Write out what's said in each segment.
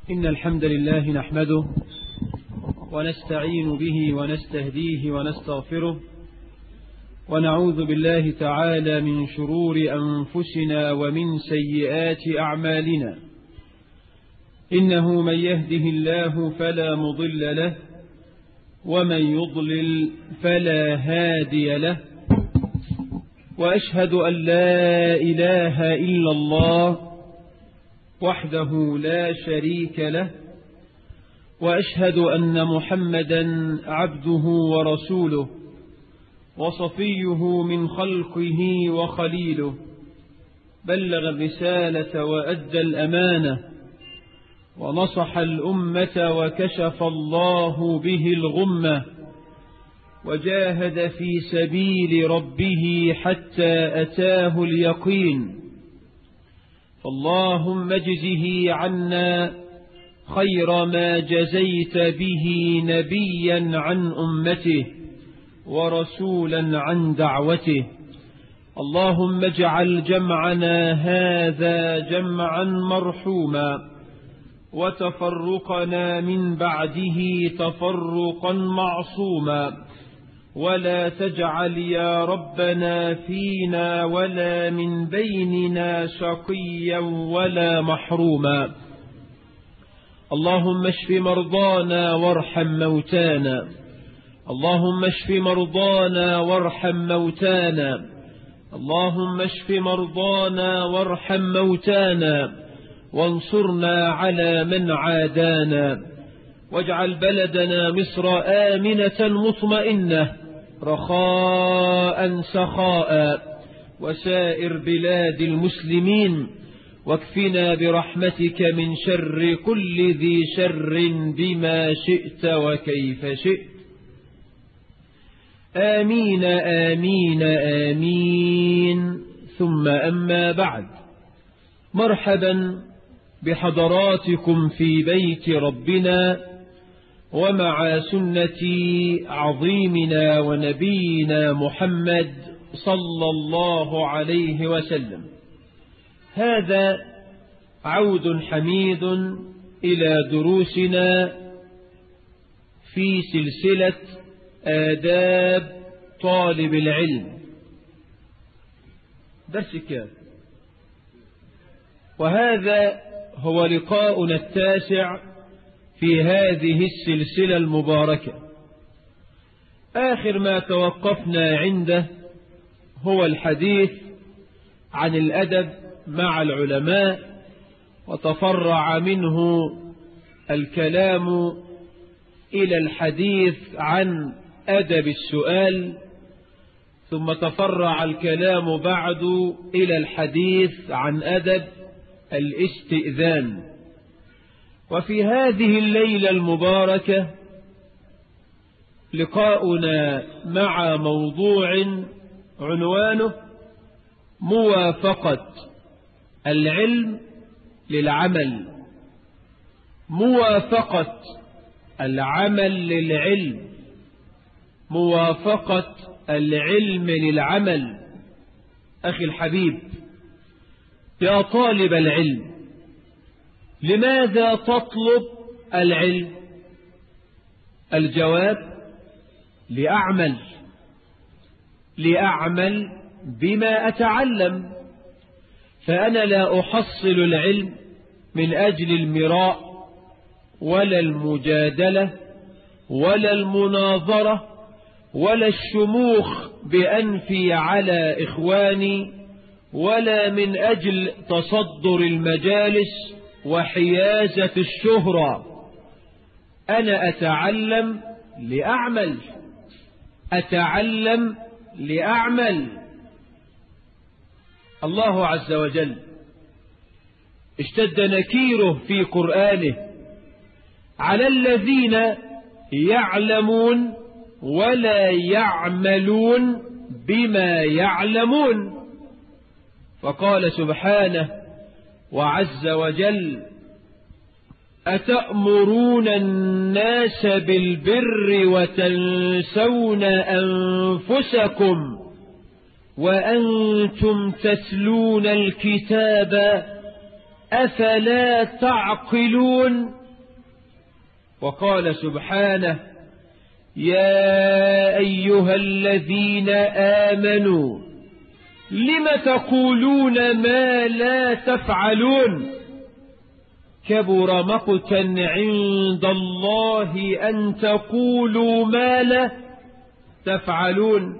إن الحمد لله نحمده ونستعين به ونستهديه ونستغفره ونعوذ بالله تعالى من شرور أنفسنا ومن سيئات أعمالنا إنه من يهده الله فلا مضل له ومن يضلل فلا هادي له وأشهد أن لا إله إلا الله وحده لا شريك له وأشهد أن محمدا عبده ورسوله وصفيه من خلقه وخليله بلغ الرسالة وأدى الأمانة ونصح الأمة وكشف الله به الغمة وجاهد في سبيل ربه حتى أتاه اليقين فاللهم اجزه عنا خير ما جزيت به نبيا عن أمته ورسولا عن دعوته اللهم اجعل جمعنا هذا جمعا مرحوما وتفرقنا من بعده تفرقا معصوما ولا تجعل يا ربنا فينا ولا من بيننا شقيا ولا محروما اللهم اشف مرضانا وارحم موتانا اللهم اشف مرضانا وارحم موتانا اللهم اشف مرضانا وارحم موتانا وانصرنا على من عادانا واجعل بلدنا مصر آمنة مطمئنة رخاء سخاء وسائر بلاد المسلمين واكفنا برحمتك من شر كل ذي شر بما شئت وكيف شئت آمين آمين آمين ثم أما بعد مرحبا بحضراتكم في بيت ربنا ومع سنة عظيمنا ونبينا محمد صلى الله عليه وسلم هذا عود حميد إلى دروسنا في سلسلة آداب طالب العلم درس كام وهذا هو لقاؤنا التاسع في هذه السلسلة المباركة آخر ما توقفنا عنده هو الحديث عن الأدب مع العلماء وتفرع منه الكلام إلى الحديث عن أدب السؤال ثم تفرع الكلام بعد إلى الحديث عن أدب الاستئذان وفي هذه الليلة المباركة لقاؤنا مع موضوع عنوانه موافقة العلم للعمل موافقة العمل للعلم موافقة العلم للعمل أخي الحبيب يا طالب العلم لماذا تطلب العلم الجواب لأعمل لأعمل بما أتعلم فأنا لا أحصل العلم من أجل المراء ولا المجادلة ولا المناظرة ولا الشموخ بأنفي على إخواني ولا من أجل تصدر المجالس وحيازة الشهرة أنا أتعلم لأعمل أتعلم لأعمل الله عز وجل اشتد نكيره في قرآنه على الذين يعلمون ولا يعملون بما يعلمون فقال سبحانه وعز وجل أتأمرون الناس بالبر وتنسون أنفسكم وأنتم تتلون الكتاب أفلا تعقلون وقال سبحانه يا أيها الذين آمنوا لم تقولون ما لا تفعلون كبر مقتا عند الله أن تقولوا ما لا تفعلون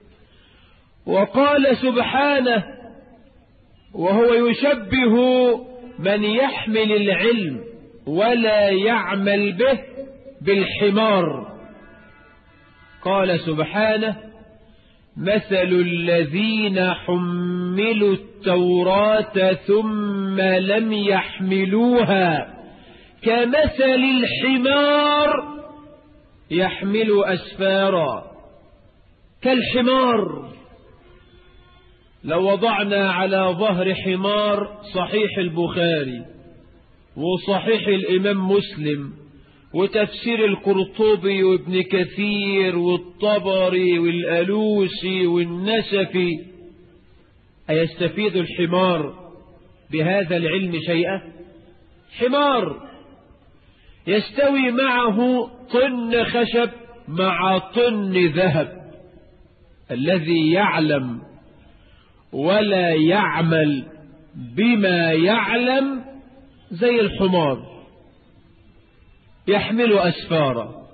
وقال سبحانه وهو يشبه من يحمل العلم ولا يعمل به بالحمار قال سبحانه مثل الذين حملوا التوراة ثم لم يحملوها كمثل الحمار يحمل أسفارا كالحمار لو وضعنا على ظهر حمار صحيح البخاري وصحيح الإمام مسلم وتفسير القرطبي وابن كثير والطبري والألوسي والنسفي أيستفيد الحمار بهذا العلم شيئا حمار يستوي معه طن خشب مع طن ذهب الذي يعلم ولا يعمل بما يعلم زي الحمار يحمل أسفارا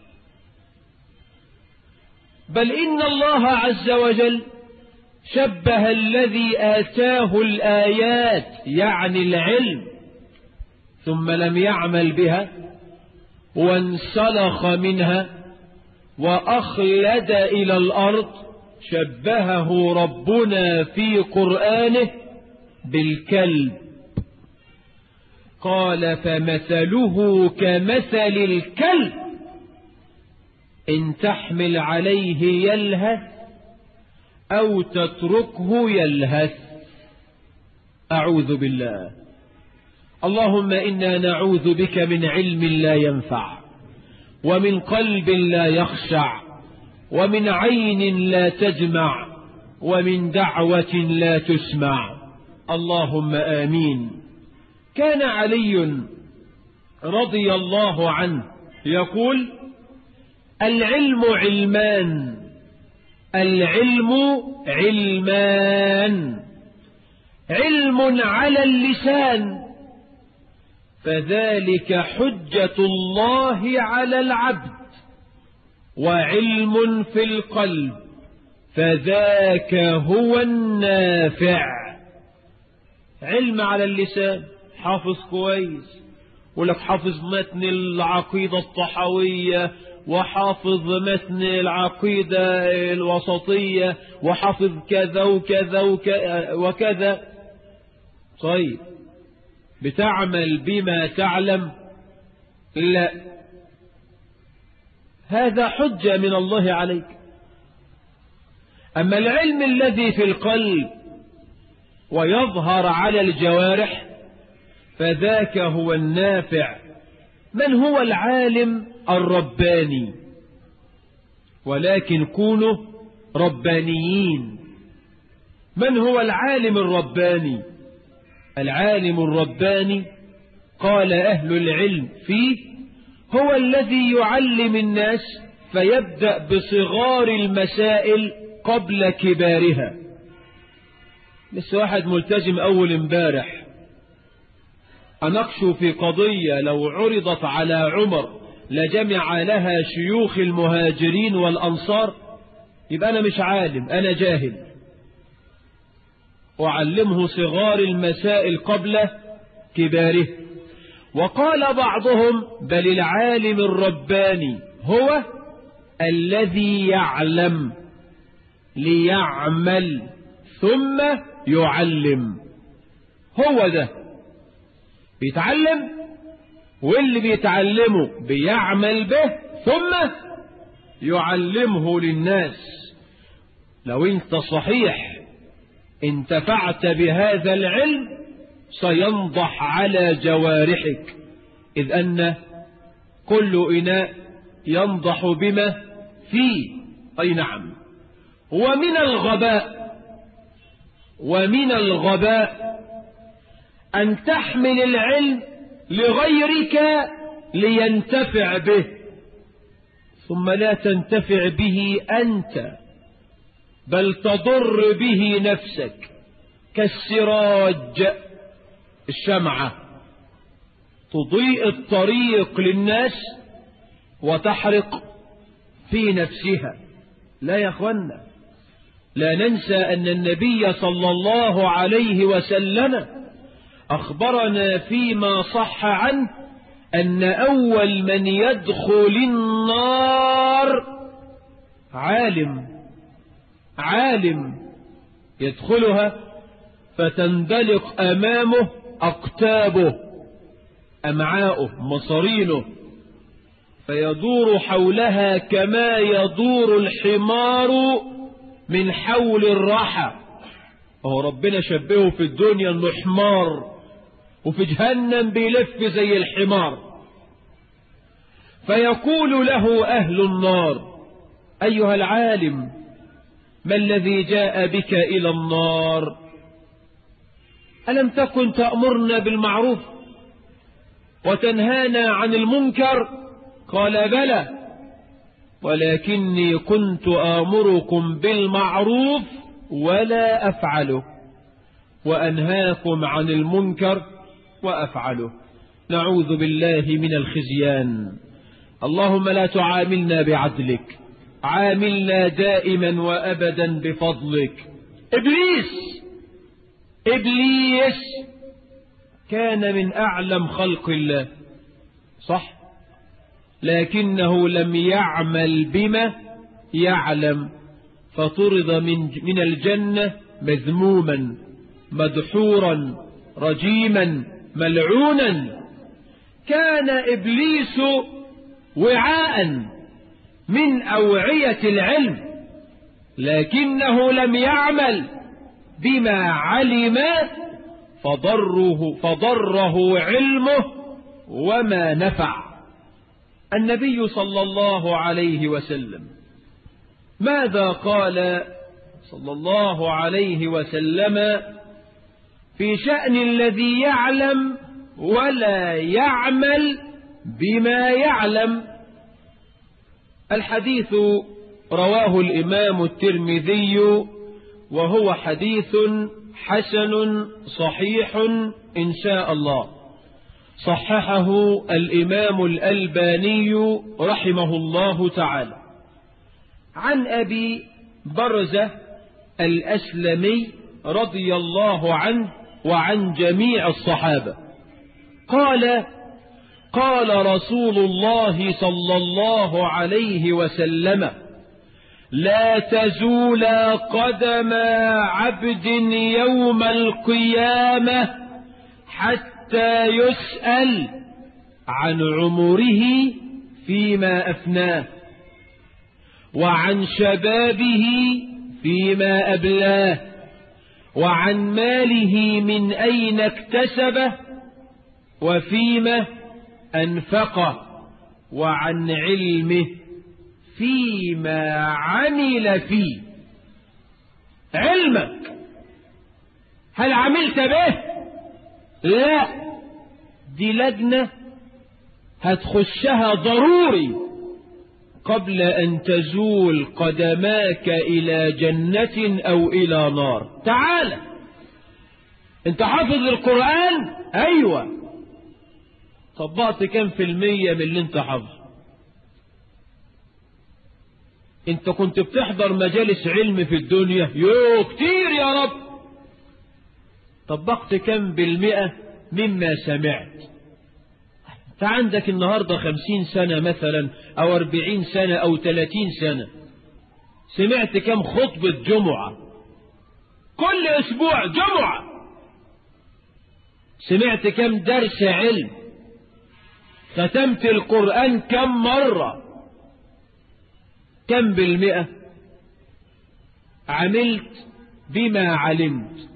بل إن الله عز وجل شبه الذي آتاه الآيات يعني العلم ثم لم يعمل بها وانسلخ منها وأخلد إلى الأرض شبهه ربنا في قرآنه بالكلب قال فمثله كمثل الكلب إن تحمل عليه يلهث أو تتركه يلهث أعوذ بالله اللهم إنا نعوذ بك من علم لا ينفع ومن قلب لا يخشع ومن عين لا تجمع ومن دعوة لا تسمع اللهم آمين كان علي رضي الله عنه يقول العلم علمان العلم علمان علم على اللسان فذلك حجة الله على العبد وعلم في القلب فذاك هو النافع علم على اللسان حافظ كويس ولك حافظ متن العقيدة الطحوية وحافظ متن العقيدة الوسطية وحافظ كذا وكذا وكذا طيب بتعمل بما تعلم لا هذا حجة من الله عليك أما العلم الذي في القلب ويظهر على الجوارح فذاك هو النافع من هو العالم الرباني ولكن كونوا ربانيين من هو العالم الرباني العالم الرباني قال أهل العلم فيه هو الذي يعلم الناس فيبدأ بصغار المسائل قبل كبارها لسه واحد ملتزم أول امبارح أنقش في قضية لو عرضت على عمر لجمع لها شيوخ المهاجرين والأنصار يبقى أنا مش عالم أنا جاهل أعلمه صغار المسائل قبل كباره وقال بعضهم بل العالم الرباني هو الذي يعلم ليعمل ثم يعلم هو ده بيتعلم واللي بيتعلمه بيعمل به ثم يعلمه للناس لو انت صحيح انتفعت بهذا العلم سينضح على جوارحك إذ أن كل إناء ينضح بما فيه أي نعم ومن الغباء ومن الغباء أن تحمل العلم لغيرك لينتفع به ثم لا تنتفع به أنت بل تضر به نفسك كالسراج الشمعة تضيء الطريق للناس وتحرق في نفسها لا يا أخوانا لا ننسى أن النبي صلى الله عليه وسلم أخبرنا فيما صح عنه أن أول من يدخل النار عالم عالم يدخلها فتندلق أمامه أقتابه أمعاؤه مصارينه فيدور حولها كما يدور الحمار من حول الرحى وهو ربنا شبهه في الدنيا انه حمار وفي جهنم بيلف زي الحمار فيقول له أهل النار أيها العالم ما الذي جاء بك إلى النار ألم تكن تأمرنا بالمعروف وتنهانا عن المنكر قال بلى ولكني كنت آمركم بالمعروف ولا أفعله وأنهاكم عن المنكر وأفعله نعوذ بالله من الخزيان اللهم لا تعاملنا بعدلك عاملنا دائما وأبدا بفضلك إبليس إبليس كان من أعلم خلق الله صح لكنه لم يعمل بما يعلم فطرد من, من الجنة مذموما مدحورا رجيما ملعونا كان إبليس وعاء من أوعية العلم لكنه لم يعمل بما علم فضره, فضره علمه وما نفع النبي صلى الله عليه وسلم ماذا قال صلى الله عليه وسلم في شأن الذي يعلم ولا يعمل بما يعلم الحديث رواه الإمام الترمذي وهو حديث حسن صحيح إن شاء الله صححه الإمام الألباني رحمه الله تعالى عن أبي برزة الأسلمي رضي الله عنه وعن جميع الصحابة قال قال رسول الله صلى الله عليه وسلم لا تزول قدم عبد يوم القيامة حتى يسأل عن عمره فيما أفناه وعن شبابه فيما أبلاه وعن ماله من أين اكتسبه وفيما أنفقه وعن علمه فيما عمل فيه علمك هل عملت به لا دي لجنة هتخشها ضروري قبل أن تزول قدماك إلى جنة أو إلى نار تعال انت حافظ القرآن أيوة طبقت كم في المية من اللي انت حافظه انت كنت بتحضر مجالس علم في الدنيا يو كتير يا رب طبقت كم بالمئة مما سمعت انت عندك النهاردة خمسين سنة مثلا او اربعين سنة او تلاتين سنة سمعت كم خطبة جمعة كل اسبوع جمعة سمعت كم درس علم ختمت القرآن كم مرة كم بالمئة عملت بما علمت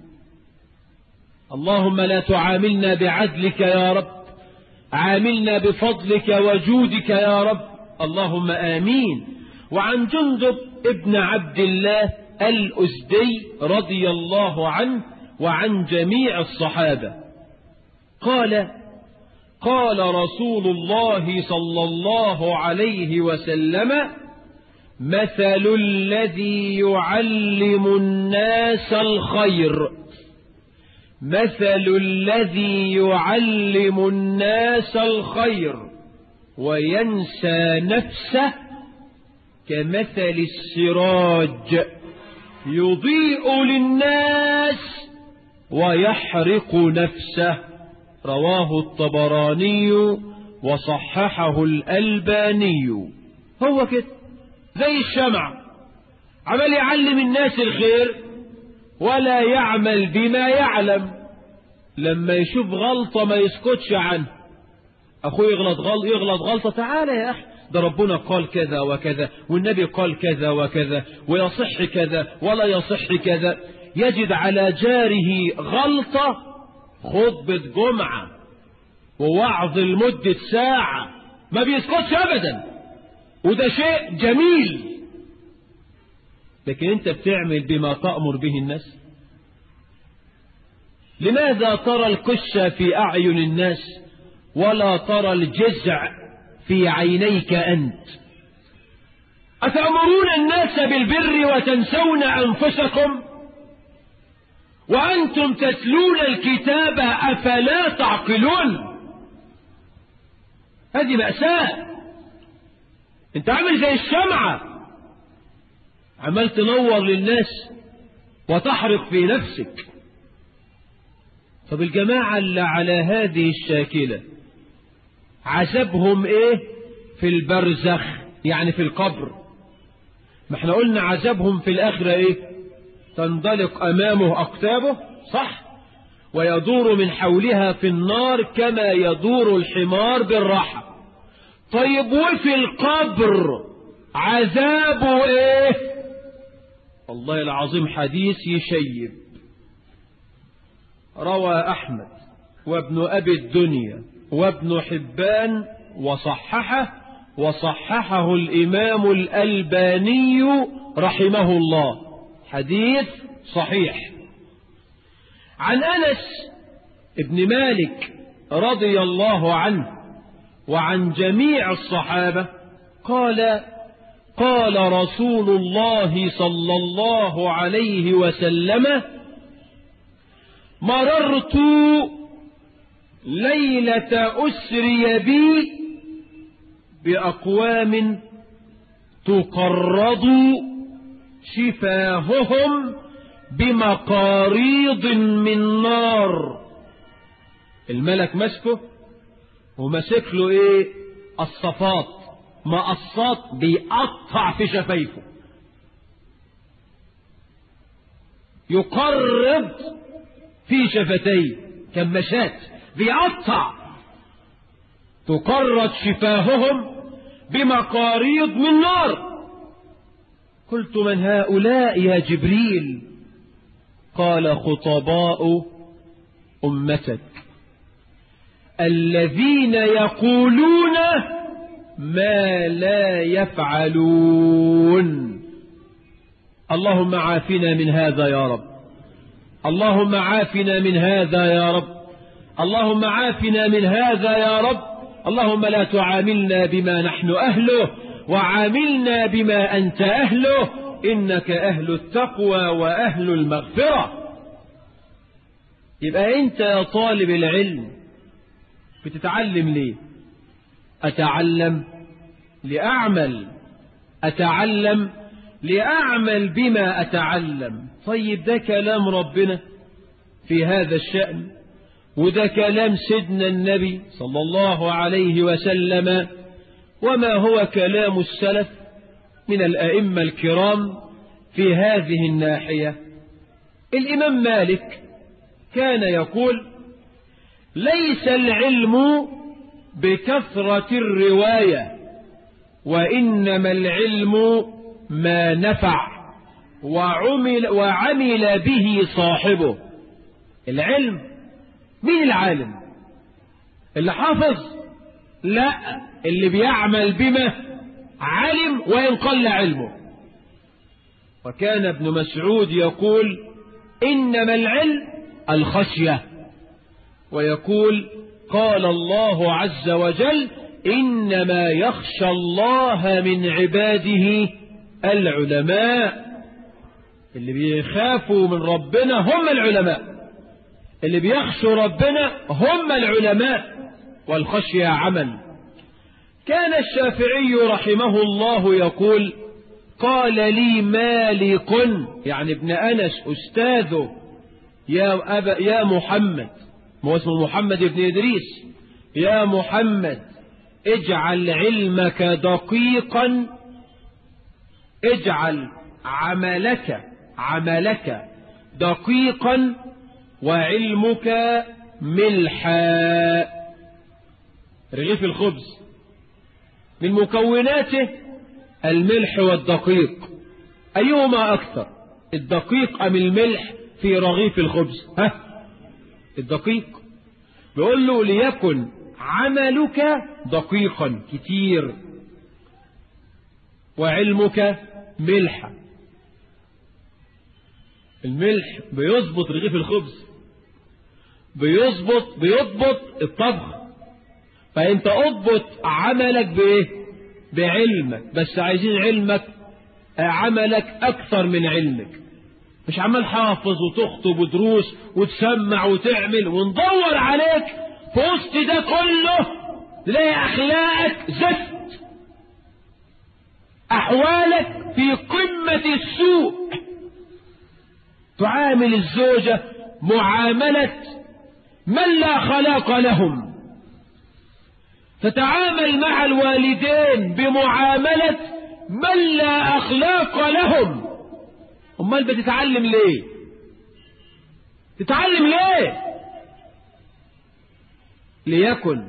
اللهم لا تعاملنا بعدلك يا رب عاملنا بفضلك وجودك يا رب اللهم آمين وعن جندب ابن عبد الله الأزدي رضي الله عنه وعن جميع الصحابة قال قال رسول الله صلى الله عليه وسلم مثل الذي يعلم الناس الخير مثل الذي يعلم الناس الخير وينسى نفسه كمثل السراج يضيء للناس ويحرق نفسه رواه الطبراني وصححه الألباني هو كده زي الشمع عمل يعلم الناس الخير ولا يعمل بما يعلم لما يشوف غلطة ما يسكتش عنه أخوه يغلط غلط يغلط غلطة تعالى يا أخي ده ربنا قال كذا وكذا والنبي قال كذا وكذا ويصح كذا ولا يصح كذا يجد على جاره غلطة خطبة جمعة ووعظ لمدة ساعة ما بيسكتش أبدا وده شيء جميل لكن انت بتعمل بما تأمر به الناس لماذا ترى الكش في أعين الناس ولا ترى الجزع في عينيك أنت أتأمرون الناس بالبر وتنسون أنفسكم وأنتم تتلون الكتاب أفلا تعقلون هذه مأساة انت عامل زي الشمعة عمال تنور للناس وتحرق في نفسك طب الجماعة اللي على هذه الشاكلة عذابهم ايه في البرزخ يعني في القبر ما احنا قلنا عذابهم في الآخرة ايه تندلق أمامه أقتابه صح ويدور من حولها في النار كما يدور الحمار بالراحة طيب وفي القبر عذابه ايه والله العظيم حديث يشيب روى أحمد وابن أبي الدنيا وابن حبان وصححه وصححه الإمام الألباني رحمه الله حديث صحيح عن أنس ابن مالك رضي الله عنه وعن جميع الصحابة قال قال رسول الله صلى الله عليه وسلم مررت ليلة أسري بي بأقوام تقرض شفاههم بمقاريض من نار الملك مسكه ومسك له ايه الصفات مقصات بيقطع في شفايفه يقرب في شفتيه كمشات بيقطع تقرد شفاههم بمقاريض من نار قلت من هؤلاء يا جبريل قال خطباء أمتك الذين يقولون ما لا يفعلون اللهم عافنا من هذا يا رب اللهم عافنا من هذا يا رب اللهم عافنا من هذا يا رب اللهم لا تعاملنا بما نحن أهله وعاملنا بما أنت أهله إنك أهل التقوى وأهل المغفرة يبقى أنت يا طالب العلم بتتعلم ليه أتعلم لأعمل أتعلم لأعمل بما أتعلم طيب ده كلام ربنا في هذا الشأن وده كلام سيدنا النبي صلى الله عليه وسلم وما هو كلام السلف من الأئمة الكرام في هذه الناحية الإمام مالك كان يقول ليس العلم بكثرة الرواية وإنما العلم ما نفع وعمل, وعمل به صاحبه العلم مين العالم اللي حافظ لا اللي بيعمل بما علم وإن قل علمه وكان ابن مسعود يقول إنما العلم الخشية ويقول قال الله عز وجل إنما يخشى الله من عباده العلماء اللي بيخافوا من ربنا هم العلماء اللي بيخشوا ربنا هم العلماء والخشية عمل كان الشافعي رحمه الله يقول قال لي مالك يعني ابن أنس أستاذه يا, أبا يا محمد هو اسمه محمد بن إدريس يا محمد اجعل علمك دقيقا اجعل عملك عملك دقيقا وعلمك ملحا رغيف الخبز من مكوناته الملح والدقيق أيهما أكثر الدقيق أم الملح في رغيف الخبز ها الدقيق بيقول له ليكن عملك دقيقا كتير وعلمك ملحا الملح بيظبط رغيف الخبز بيظبط بيضبط الطبخ فانت اضبط عملك بايه بعلمك بس عايزين علمك عملك اكثر من علمك مش عمال حافظ وتخطب ودروس وتسمع وتعمل وندور عليك في وسط ده كله تلاقي اخلاقك زفت احوالك في قمة السوء تعامل الزوجة معاملة من لا خلاق لهم تتعامل مع الوالدين بمعاملة من لا أخلاق لهم أمال بتتعلم ليه تتعلم ليه ليكن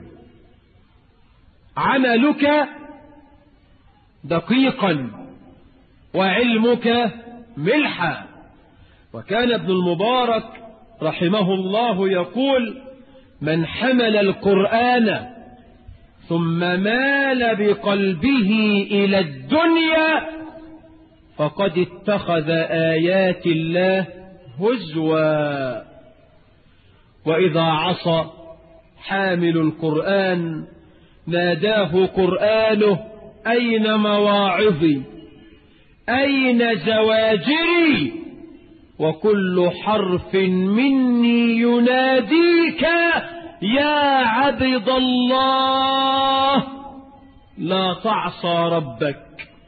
عملك دقيقا وعلمك ملحا وكان ابن المبارك رحمه الله يقول من حمل القرآن ثم مال بقلبه إلى الدنيا فقد اتخذ آيات الله هزوا وإذا عصى حامل القرآن ناداه قرآنه أين مواعظي أين زواجري وكل حرف مني يناديك يا عبد الله لا تعصى ربك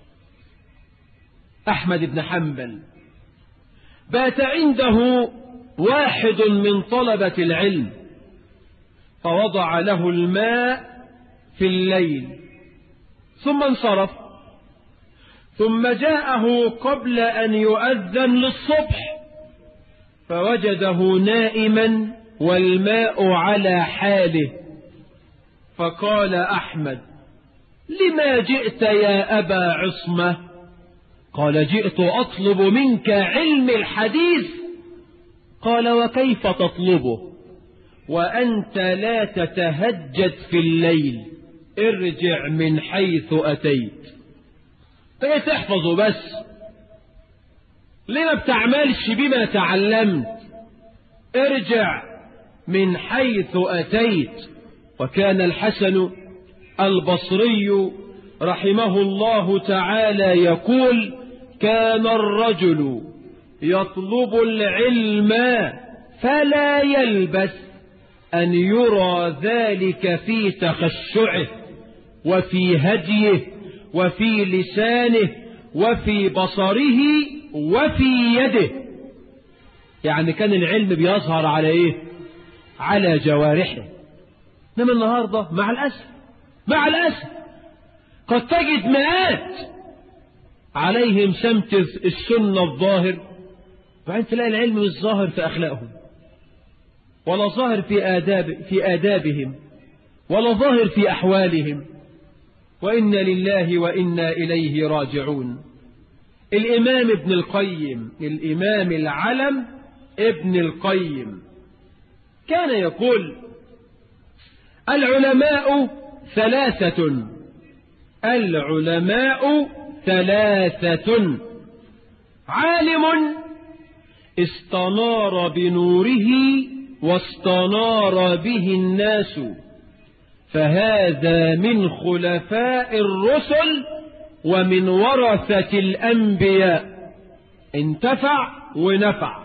أحمد بن حنبل بات عنده واحد من طلبة العلم فوضع له الماء في الليل ثم انصرف ثم جاءه قبل أن يؤذن للصبح فوجده نائما والماء على حاله فقال أحمد لما جئت يا أبا عصمة قال جئت أطلب منك علم الحديث قال وكيف تطلبه وأنت لا تتهجد في الليل ارجع من حيث أتيت فهي تحفظه بس ليه ما بتعملش بما تعلمت ارجع من حيث أتيت وكان الحسن البصري رحمه الله تعالى يقول كان الرجل يطلب العلم فلا يلبث أن يرى ذلك في تخشعه وفي هديه وفي لسانه وفي بصره وفي يده يعني كان العلم بيظهر على ايه على جوارحه انما النهارده مع الاسف مع الاسف قد تجد مئات عليهم سمت السنه الظاهر وبعدين تلاقي العلم مش ظاهر في اخلاقهم ولا ظاهر في آداب في آدابهم ولا ظاهر في أحوالهم وإنا لله وإنا إليه راجعون الإمام ابن القيم الإمام العلم ابن القيم كان يقول العلماء ثلاثة العلماء ثلاثة عالم استنار بنوره واستنار به الناس فهذا من خلفاء الرسل ومن ورثة الأنبياء انتفع ونفع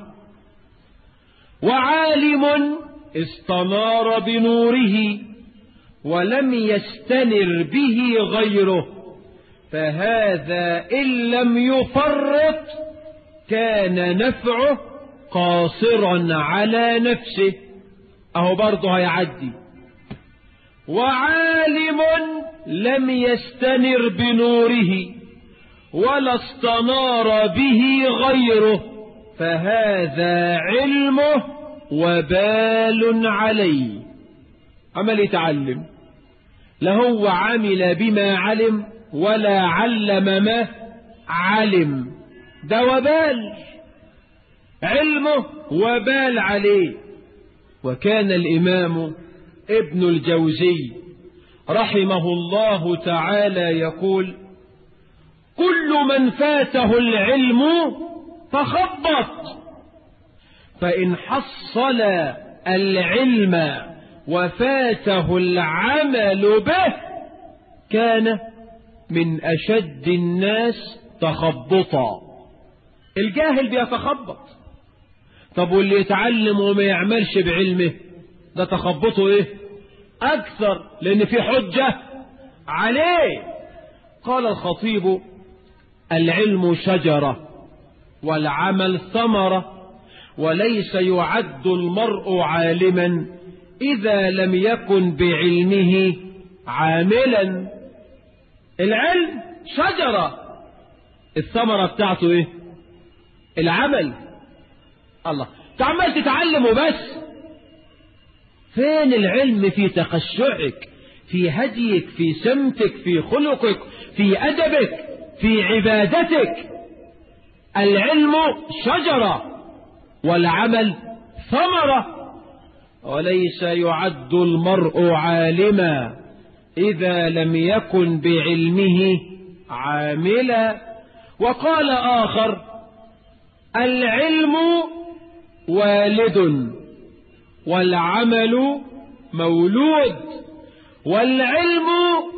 وعالم استنار بنوره ولم يستنر به غيره فهذا إن لم يفرط كان نفعه قاصرا على نفسه أهو برضه هيعدي وعالم لم يستنر بنوره ولا استنار به غيره فهذا علمه وبال عليه عمل يتعلم لهو عمل بما علم ولا علم ما علم ده وبال علمه وبال عليه وكان الإمام ابن الجوزي رحمه الله تعالى يقول كل من فاته العلم فخبط فإن حصل العلم وفاته العمل به كان من أشد الناس تخبطا الجاهل بيتخبط طب واللي يتعلم وما يعملش بعلمه ده تخبطه ايه اكثر لان في حجة عليه قال الخطيب العلم شجرة والعمل ثمرة وليس يعد المرء عالما إذا لم يكن بعلمه عاملا العلم شجرة الثمرة بتاعته ايه العمل الله تعمل تتعلم وبس فين العلم في تخشعك في هديك في سمتك في خلقك في أدبك في عبادتك العلم شجرة والعمل ثمرة وليس يعد المرء عالما إذا لم يكن بعلمه عاملا وقال آخر العلم والد والعمل مولود والعلم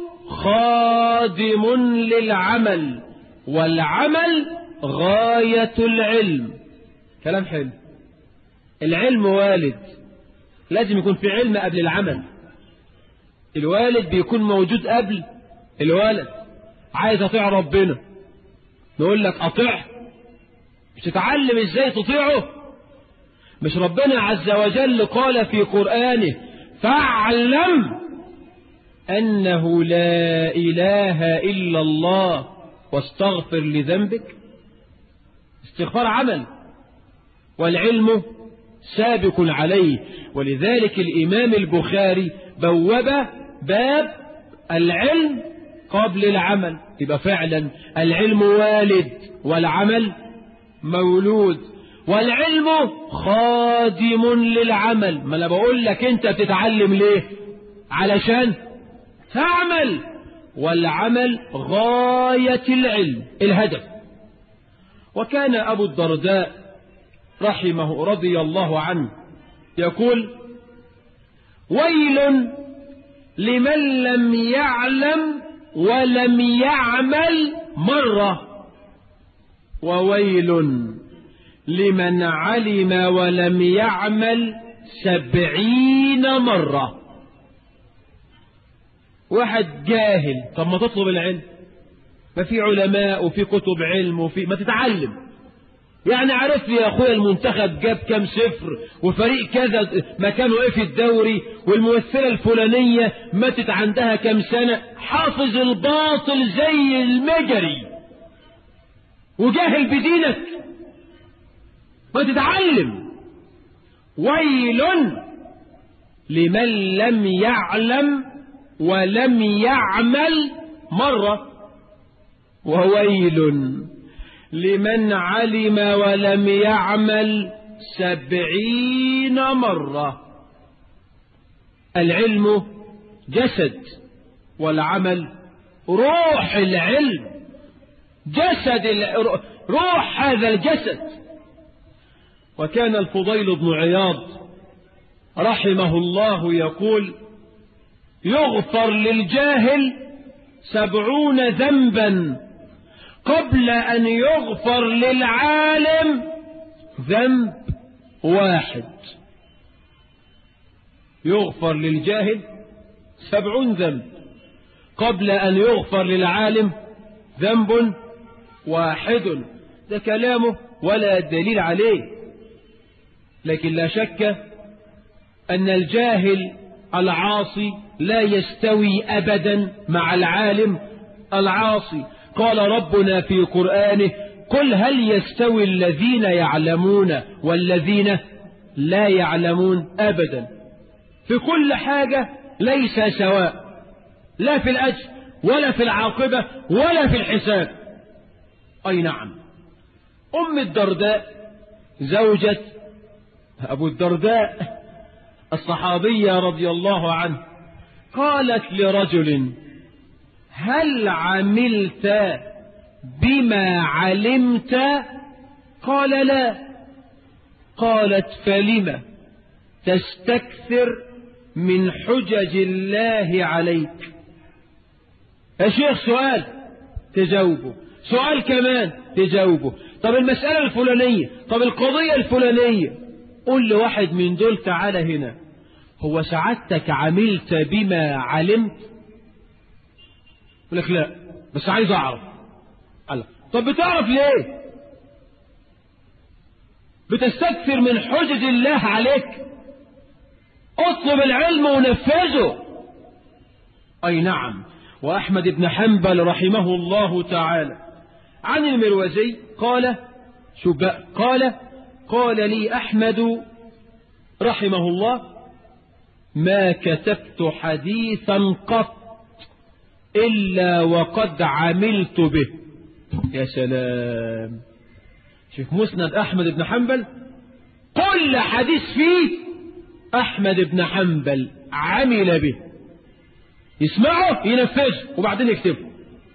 خادم للعمل والعمل غاية العلم كلام حلو العلم والد لازم يكون في علم قبل العمل الوالد بيكون موجود قبل الولد عايز اطيع ربنا نقول لك اطيع مش تتعلم ازاي تطيعه مش ربنا عز وجل قال في قرآنه فاعلم أنه لا إله إلا الله واستغفر لذنبك استغفار عمل والعلم سابق عليه ولذلك الإمام البخاري بوب باب العلم قبل العمل يبقى فعلا العلم والد والعمل مولود والعلم خادم للعمل ما انا بقول لك انت بتتعلم ليه علشان تعمل والعمل غاية العلم الهدف وكان أبو الدرداء رحمه رضي الله عنه يقول ويل لمن لم يعلم ولم يعمل مرة وويل لمن علم ولم يعمل سبعين مرة واحد جاهل طب ما تطلب العلم ما في علماء وفي كتب علم وفي ما تتعلم يعني عرفت يا اخويا المنتخب جاب كام صفر وفريق كذا مكانه ايه في الدوري والممثلة الفلانية ماتت عندها كام سنة حافظ الباطل زي المجري وجاهل بدينك ما تتعلم ويل لمن لم يعلم ولم يعمل مرة وويل لمن علم ولم يعمل سبعين مرة العلم جسد والعمل روح العلم جسد روح هذا الجسد وكان الفضيل بن عياض رحمه الله يقول يغفر للجاهل سبعون ذنبا قبل أن يغفر للعالم ذنب واحد يغفر للجاهل سبعون ذنب قبل أن يغفر للعالم ذنب واحد ده كلامه ولا دليل عليه لكن لا شك أن الجاهل العاصي لا يستوي أبدا مع العالم العاصي قال ربنا في قرآنه قل هل يستوي الذين يعلمون والذين لا يعلمون أبدا في كل حاجة ليس سواء لا في الأجر ولا في العاقبة ولا في الحساب أي نعم أم الدرداء زوجة أبو الدرداء الصحابية رضي الله عنه قالت لرجل هل عملت بما علمت قال لا قالت فلم تستكثر من حجج الله عليك يا شيخ سؤال تجاوبه سؤال كمان تجاوبه طب المسألة الفلانية طب القضية الفلانية قل لواحد من دول تعالى هنا هو سعادتك عملت بما علمت يقول لك لا بس عايز اعرف الله طب بتعرف ليه بتستكثر من حجج الله عليك اطلب العلم ونفذه اي نعم واحمد بن حنبل رحمه الله تعالى عن المروزي قال شو بقى قال قال لي احمد رحمه الله ما كتبت حديثا قط إلا وقد عملت به يا سلام شوف مسند أحمد بن حنبل كل حديث فيه أحمد بن حنبل عمل به يسمعه ينفذه وبعدين يكتبه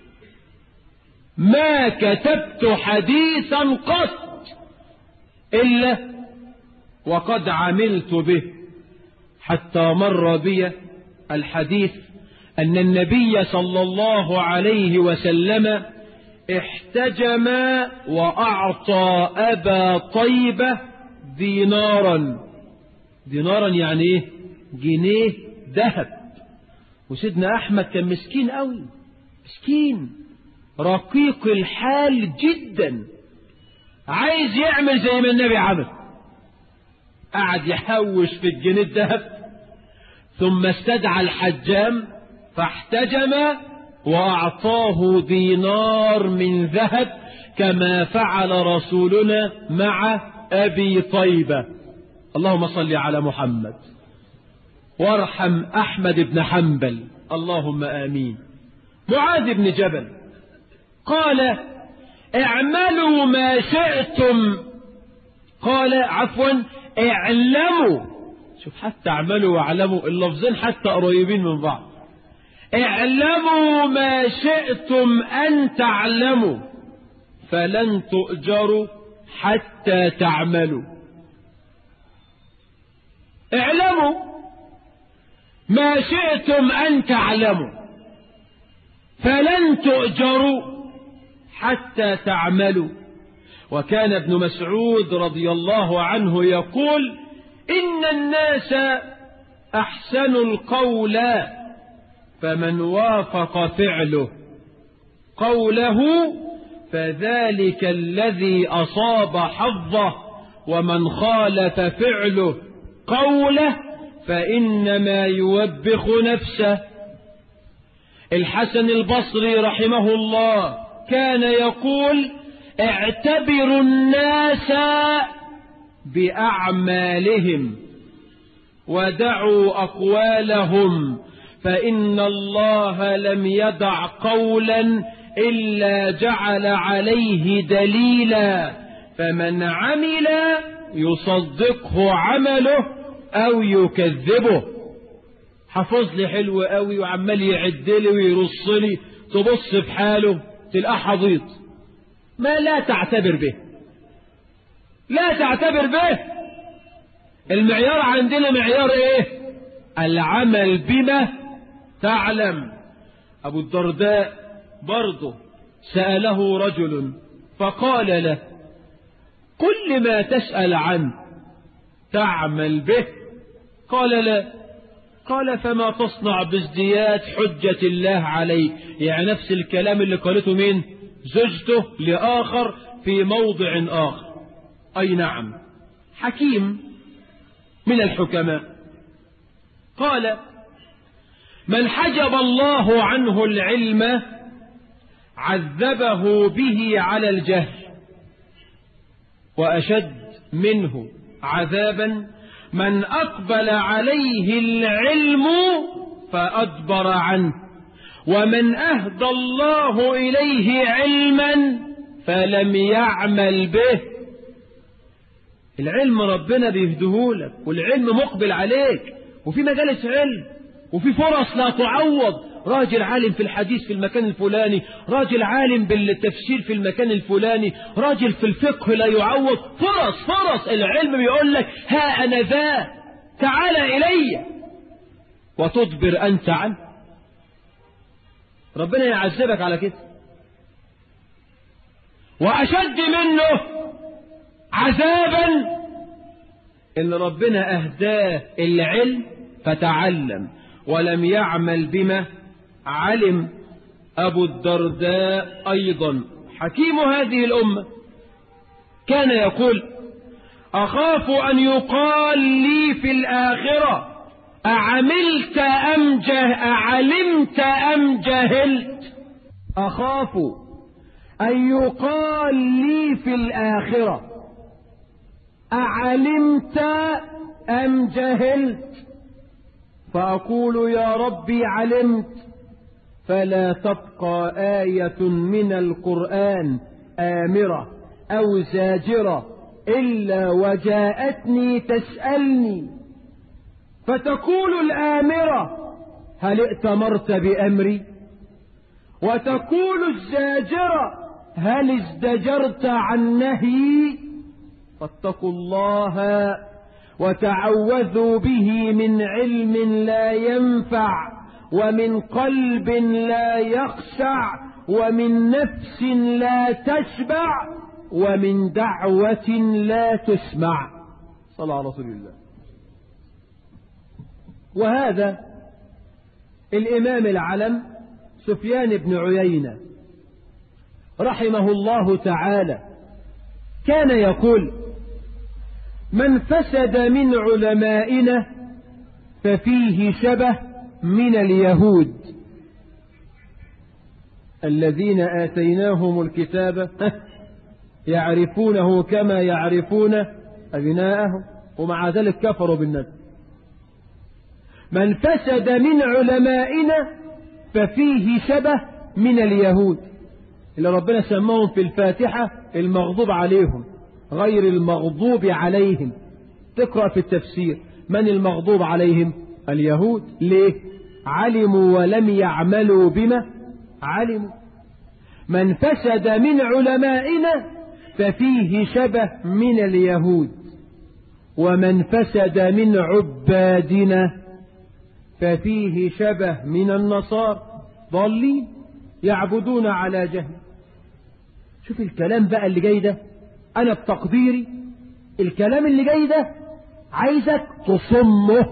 ما كتبت حديثا قط إلا وقد عملت به حتى مر بي الحديث أن النبي صلى الله عليه وسلم احتجم وأعطى أبا طيبة دينارا دينارا يعني ايه جنيه ذهب وسيدنا أحمد كان مسكين قوي مسكين رقيق الحال جدا عايز يعمل زي ما النبي عمل قعد يحوش في الجنيه الذهب ثم استدعى الحجام فاحتجم وأعطاه دينار من ذهب كما فعل رسولنا مع أبي طيبة اللهم صل على محمد وارحم أحمد بن حنبل اللهم آمين معاذ بن جبل قال اعملوا ما شئتم قال عفوا اعلموا شوف حتى اعملوا واعلموا اللفظين حتى قريبين من بعض اعلموا ما شئتم أن تعلموا فلن تؤجروا حتى تعملوا اعلموا ما شئتم أن تعلموا فلن تؤجروا حتى تعملوا وكان ابن مسعود رضي الله عنه يقول إن الناس أحسنوا القول فمن وافق فعله قوله فذلك الذي أصاب حظه ومن خالف فعله قوله فإنما يوبخ نفسه الحسن البصري رحمه الله كان يقول اعتبروا الناس بأعمالهم ودعوا أقوالهم فإن الله لم يدع قولا إلا جعل عليه دليلا فمن عمل يصدقه عمله أو يكذبه حفظ لي حلو قوي وعمال يعد لي ويرص لي تبص في حاله تلقاه حضيض ما لا تعتبر به لا تعتبر به المعيار عندنا معيار ايه العمل بما تعلم أبو الدرداء برضه سأله رجل فقال له كل ما تسأل عنه تعمل به قال لا قال فما تصنع بازدياد حجة الله عليك يعني نفس الكلام اللي قالته مين زوجته لآخر في موضع آخر أي نعم حكيم من الحكماء قال من حجب الله عنه العلم عذبه به على الجهل وأشد منه عذابا من أقبل عليه العلم فأدبر عنه ومن أهدى الله إليه علما فلم يعمل به العلم ربنا بيهدهولك والعلم مقبل عليك وفي مجالس علم وفي فرص لا تعوض راجل عالم في الحديث في المكان الفلاني راجل عالم بالتفسير في المكان الفلاني راجل في الفقه لا يعوض فرص فرص العلم بيقول لك ها أنا ذا تعال إلي وتدبر أنت عنه ربنا يعذبك على كده وأشد منه عذابا إن ربنا أهداه العلم فتعلم ولم يعمل بما علم أبو الدرداء أيضا حكيم هذه الأمة كان يقول أخاف أن يقال لي في الآخرة أعملت أم جه أعلمت أم جهلت أخاف أن يقال لي في الآخرة أعلمت أم جهلت فأقول يا ربي علمت فلا تبقى آية من القرآن آمرة أو زاجرة إلا وجاءتني تسألني فتقول الآمرة هل ائتمرت بأمري وتقول الزاجرة هل ازدجرت عن نهي فاتقوا الله وتعوذوا به من علم لا ينفع ومن قلب لا يخشع ومن نفس لا تشبع ومن دعوة لا تسمع صلى على رسول الله وهذا الإمام العلم سفيان بن عيينة رحمه الله تعالى كان يقول من فسد من علمائنا ففيه شبه من اليهود الذين آتيناهم الكتاب يعرفونه كما يعرفون أبناءهم ومع ذلك كفروا بالنبي من فسد من علمائنا ففيه شبه من اليهود اللي ربنا سماهم في الفاتحة المغضوب عليهم غير المغضوب عليهم تقرأ في التفسير من المغضوب عليهم اليهود ليه علموا ولم يعملوا بما علموا من فسد من علمائنا ففيه شبه من اليهود ومن فسد من عبادنا ففيه شبه من النصارى ضالين يعبدون على جهل شوف الكلام بقى اللي جاي ده انا بتقديري الكلام اللي جاي ده عايزك تصمه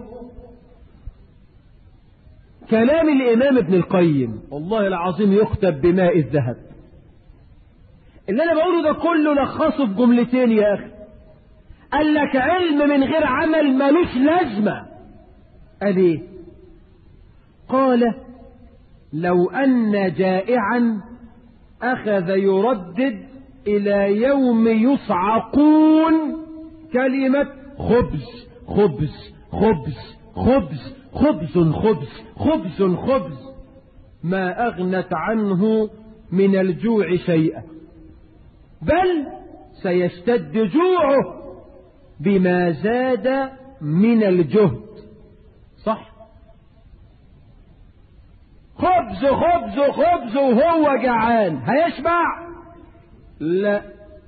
كلام الامام ابن القيم والله العظيم يكتب بماء الذهب اللي انا بقوله ده كله لخصه في جملتين يا اخي قال لك علم من غير عمل ملوش لازمة قال ايه قال لو ان جائعا اخذ يردد الى يوم يصعقون كلمة خبز خبز خبز خبز خبز خبز خبز خبز ما اغنت عنه من الجوع شيئا بل سيشتد جوعه بما زاد من الجهد صح خبز خبز خبز وهو جعان هيشبع لا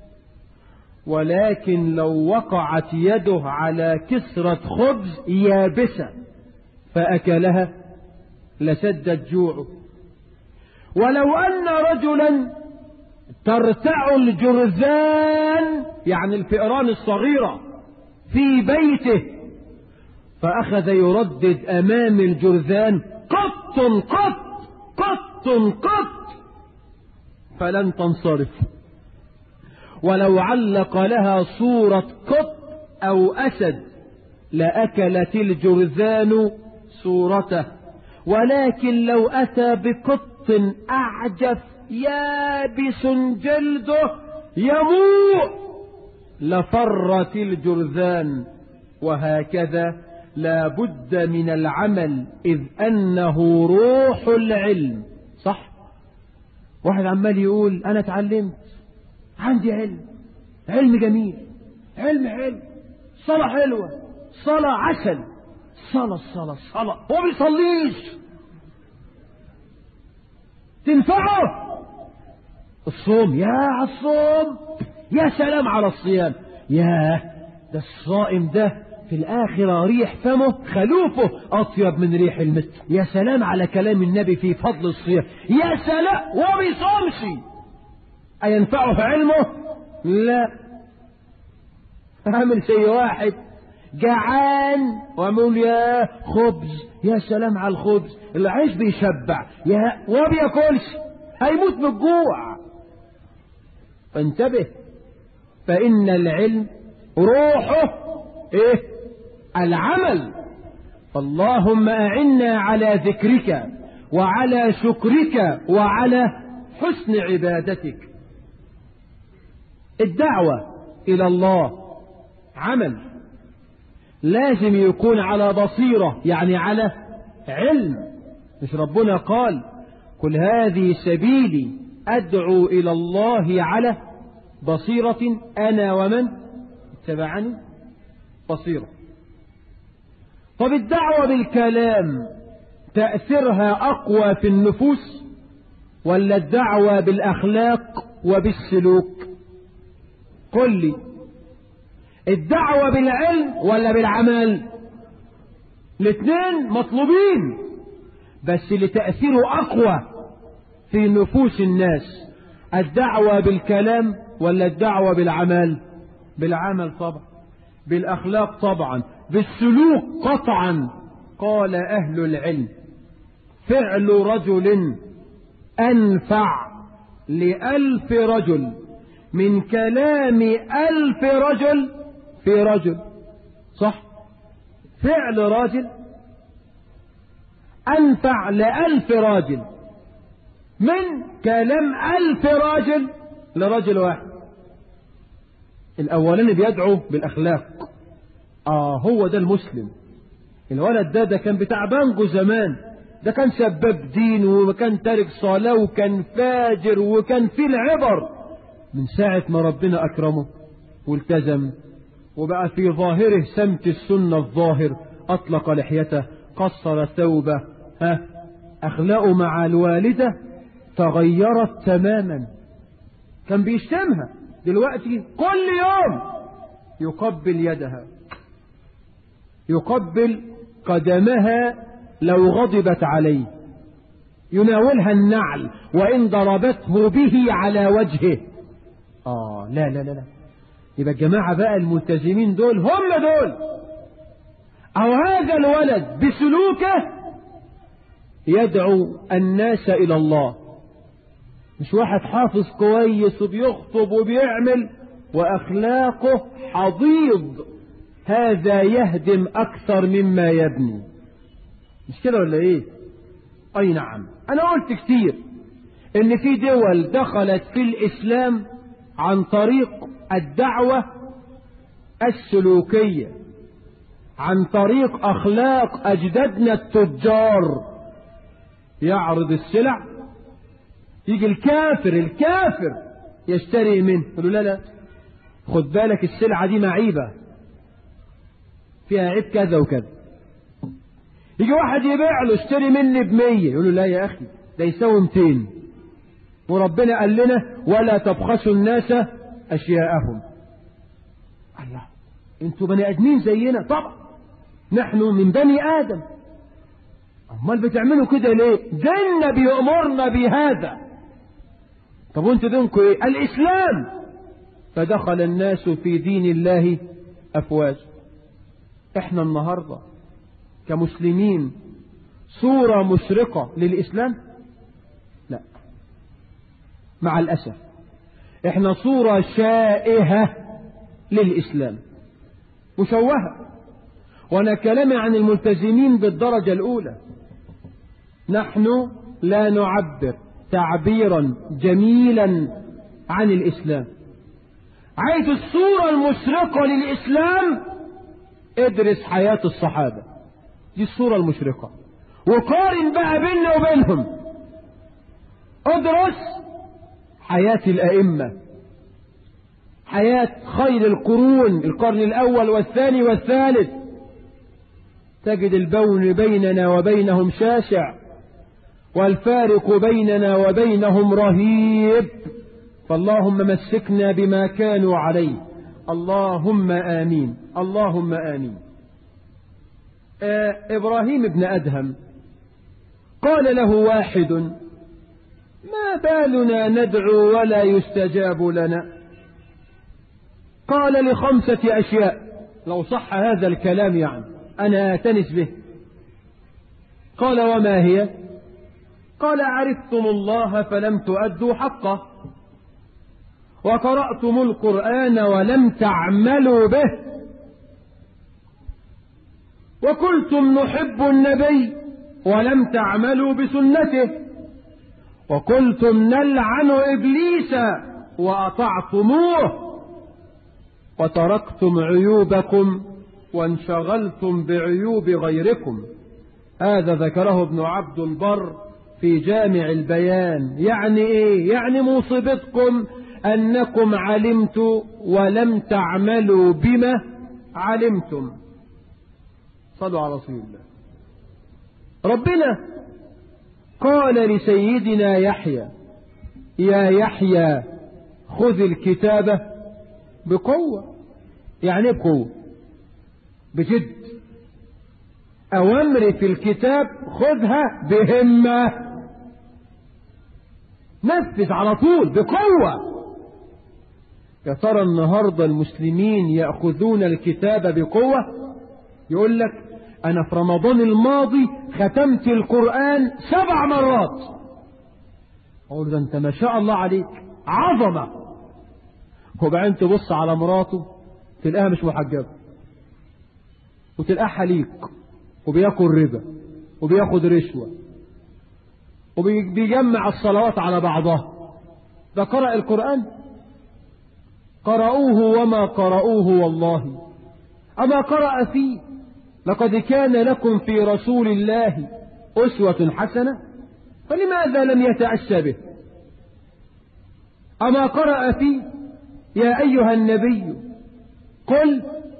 ولكن لو وقعت يده على كسرة خبز يابسة فأكلها لسدت جوعه ولو أن رجلا ترتع الجرذان يعني الفئران الصغيرة في بيته فأخذ يردد أمام الجرذان قط قط قط قط فلن تنصرف ولو علق لها صورة قط أو أسد لأكلت الجرذان صورته ولكن لو أتى بقط أعجف يابس جلده يموء لفرت الجرذان وهكذا لا بد من العمل إذ أنه روح العلم صح واحد عمال يقول أنا اتعلمت عندي علم علم جميل علم علم صلاة حلوة صلاة عسل صلاة صلاة صلاة هو بيصليش تنفعه الصوم يا على الصوم يا سلام على الصيام يا ده الصائم ده في الآخرة ريح فمه خلوفه أطيب من ريح المسك يا سلام على كلام النبي في فضل الصيام يا سلام وما بيصومش أينفعه علمه لا عامل زي واحد جعان وعمول يا خبز يا سلام على الخبز العيش بيشبع يا وما بياكلش هيموت من الجوع انتبه فإن العلم روحه ايه العمل اللهم أعنا على ذكرك وعلى شكرك وعلى حسن عبادتك الدعوة إلى الله عمل لازم يكون على بصيرة يعني على علم مش ربنا قال قل هذه سبيلي أدعو إلى الله على بصيرة أنا ومن اتبعني بصيرة طب الدعوة بالكلام تأثيرها أقوى في النفوس ولا الدعوة بالأخلاق وبالسلوك قل لي الدعوة بالعلم ولا بالعمل الاثنين مطلوبين بس لتأثيره أقوى في نفوس الناس الدعوة بالكلام ولا الدعوة بالعمل بالعمل طبعا بالأخلاق طبعا بالسلوك قطعا قال أهل العلم فعل رجل أنفع لألف رجل من كلام ألف رجل في رجل صح فعل راجل أنفع لألف راجل من كلام ألف راجل لرجل واحد الأولاني بيدعو بالأخلاق آه هو ده المسلم الولد ده ده كان بتاع بانجو زمان ده كان سباب دين وكان تارك صلاة وكان فاجر وكان فيه العبر من ساعة ما ربنا أكرمه والتزم وبقى في ظاهره سمت السنة الظاهر أطلق لحيته قصر ثوبه ها أخلاقه مع الوالدة تغيرت تماما كان بيشتمها دلوقتي كل يوم يقبل يدها يقبل قدمها لو غضبت عليه يناولها النعل وإن ضربته به على وجهه آه لا لا لا لا يبقى الجماعة بقى الملتزمين دول هم دول أو هذا الولد بسلوكه يدعو الناس إلى الله مش واحد حافظ كويس وبيخطب وبيعمل وأخلاقه حضيض هذا يهدم أكثر مما يبني مش كده ولا إيه أي نعم أنا قلت كتير إن في دول دخلت في الإسلام عن طريق الدعوة السلوكية عن طريق أخلاق أجدادنا التجار يعرض السلع يجي الكافر الكافر يشتري منه يقول له لا لا خد بالك السلعة دي معيبة فيها عيب كذا وكذا يجي واحد يبيع له اشتري مني بمية يقول له لا يا أخي ده يساوي 200 وربنا قال لنا ولا تبخسوا الناس أشياءهم الله انتوا بني آدمين زينا طبعا نحن من بني آدم امال بتعملوا كده ليه ديننا بيأمرنا بهذا طب وانتوا دينكم ايه الاسلام فدخل الناس في دين الله افواج احنا النهارده كمسلمين صورة مشرقة للإسلام لا مع الأسف احنا صورة شائهة للإسلام مشوهة وانا كلامي عن الملتزمين بالدرجة الأولى نحن لا نعبر تعبيرا جميلا عن الإسلام عايز الصورة المشرقة للإسلام ادرس حياة الصحابة دي الصورة المشرقة وقارن بقى بيننا وبينهم ادرس حياة الأئمة حياة خير القرون القرن الأول والثاني والثالث تجد البون بيننا وبينهم شاسع والفارق بيننا وبينهم رهيب فاللهم مسكنا بما كانوا عليه اللهم آمين اللهم آمين آه إبراهيم ابن أدهم قال له واحد ما بالنا ندعو ولا يستجاب لنا قال لخمسة أشياء لو صح هذا الكلام يعني أنا أتنس به قال وما هي قال عرفتم الله فلم تؤدوا حقه وقرأتم القرآن ولم تعملوا به وقلتم نحب النبي ولم تعملوا بسنته وقلتم نلعن إبليس وأطعتموه وتركتم عيوبكم وانشغلتم بعيوب غيركم هذا ذكره ابن عبد البر في جامع البيان يعني ايه يعني مصيبتكم انكم علمتم ولم تعملوا بما علمتم صلوا على رسول الله ربنا قال لسيدنا يحيى يا يحيى خذ الكتابة بقوة يعني ايه بقوة بجد أوامر في الكتاب خذها بهمة نفذ على طول بقوة يا ترى النهاردة المسلمين يأخذون الكتاب بقوة يقول لك أنا في رمضان الماضي ختمت القرآن سبع مرات أقول ده أنت ما شاء الله عليك عظمة وبعدين تبص على مراته تلاقيها مش محجبة وتلاقيها حليق وبياكل ربا وبياخد رشوة وبيجمع الصلوات على بعضها ده قرأ القرآن قرأوه وما قرأوه والله أما قرأ فيه لقد كان لكم في رسول الله أسوة حسنة فلماذا لم يتأسى به أما قرأ فيه يا أيها النبي قل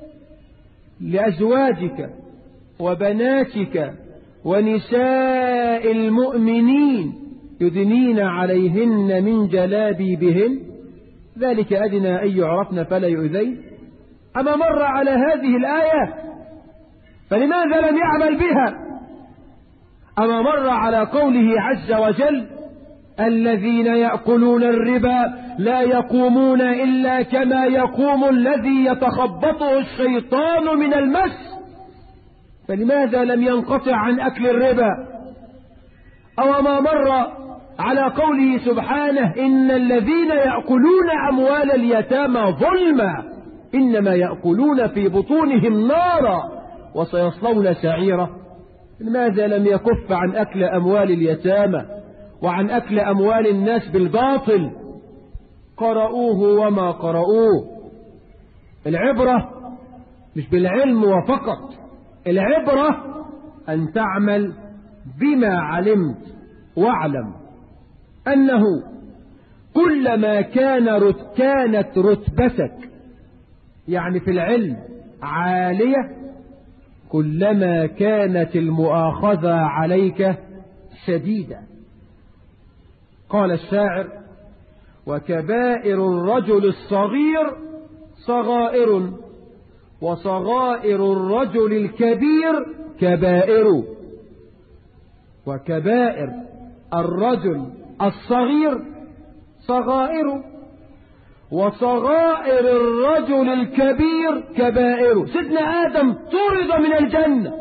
لأزواجك وبناتك ونساء المؤمنين يدنين عليهن من جلابيبهن ذلك أدنى أن يعرفن فلا يؤذين أما مر على هذه الآية فلماذا لم يعمل بها أما مر على قوله عز وجل الذين يأكلون الربا لا يقومون إلا كما يقوم الذي يتخبطه الشيطان من المس فلماذا لم ينقطع عن أكل الربا أو ما مر على قوله سبحانه إن الذين يأكلون أموال اليتامى ظلما إنما يأكلون في بطونهم نارا وسيصلون سعيرا لماذا لم يكف عن أكل أموال اليتامى وعن أكل أموال الناس بالباطل قرأوه وما قرأوه العبرة مش بالعلم وفقط العبرة أن تعمل بما علمت واعلم أنه كلما كان رت كانت رتبتك يعني في العلم عالية كلما كانت المؤاخذة عليك شديدة قال الشاعر وكبائر الرجل الصغير صغائر وصغائر الرجل الكبير كبائر وكبائر الرجل الصغير صغائر وصغائر الرجل الكبير كبائر سيدنا آدم طرد من الجنة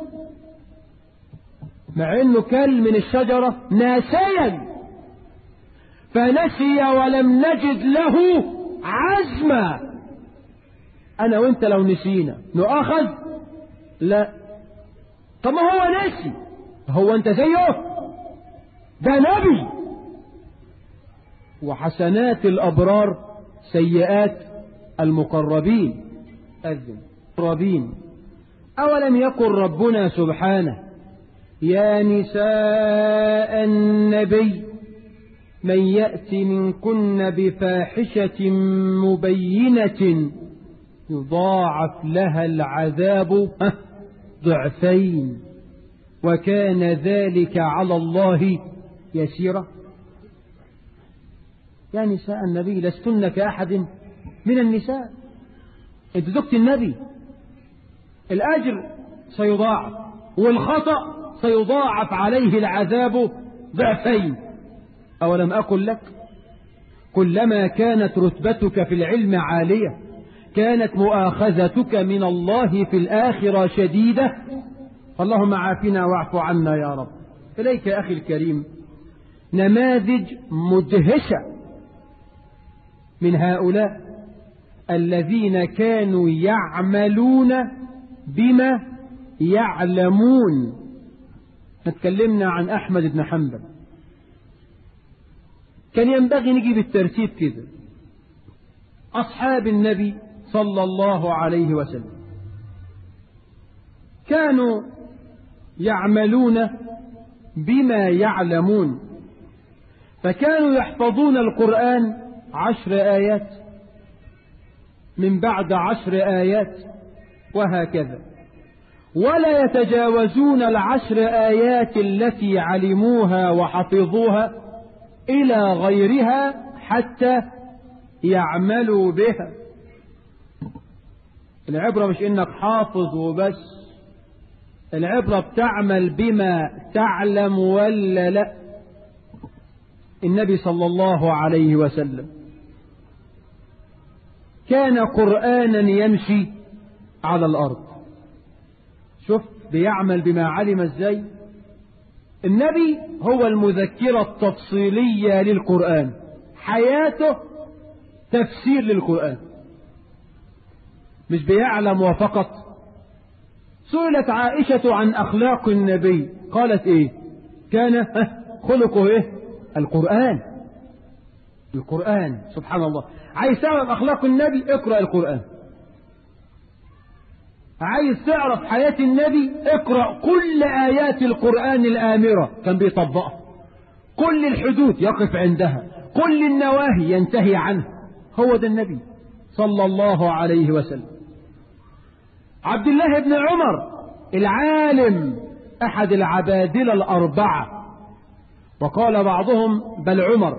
مع انه كل من الشجرة ناسيا فنسي ولم نجد له عزما انا وانت لو نسينا نؤاخذ لا طب ما هو نسي هو انت زيه ده نبي وحسنات الابرار سيئات المقربين أذن المقربين أولم يقل ربنا سبحانه يا نساء النبي من يأت منكن بفاحشة مبينة يضاعف لها العذاب ضعفين وكان ذلك على الله يسيرا يا نساء النبي لستن كأحد من النساء انت زوجة النبي الأجر سيضاعف والخطأ سيضاعف عليه العذاب ضعفين أولم أقل لك كلما كانت رتبتك في العلم عالية كانت مؤاخذتك من الله في الآخرة شديدة اللهم عافنا واعف عنا يا رب إليك يا أخي الكريم نماذج مدهشة من هؤلاء الذين كانوا يعملون بما يعلمون نتكلمنا عن أحمد بن حنبل كان ينبغي نجي بالترتيب كده أصحاب النبي صلى الله عليه وسلم كانوا يعملون بما يعلمون فكانوا يحفظون القرآن عشر آيات من بعد عشر آيات وهكذا ولا يتجاوزون العشر آيات التي علموها وحفظوها إلى غيرها حتى يعملوا بها العبرة مش إنك حافظ وبس العبرة بتعمل بما تعلم ولا لا النبي صلى الله عليه وسلم كان قرآنا يمشي على الأرض شوف بيعمل بما علم ازاي النبي هو المذكرة التفصيلية للقرآن حياته تفسير للقرآن مش بيعلم وفقط سئلت عائشة عن أخلاق النبي قالت إيه كان خلقه إيه القرآن القرآن سبحان الله عايز تعرف أخلاق النبي اقرأ القرآن عايز تعرف حياة النبي اقرأ كل آيات القرآن الآمرة كان بيطبقها كل الحدود يقف عندها كل النواهي ينتهي عنها هو ده النبي صلى الله عليه وسلم عبد الله بن عمر العالم أحد العبادلة الأربعة وقال بعضهم بل عمر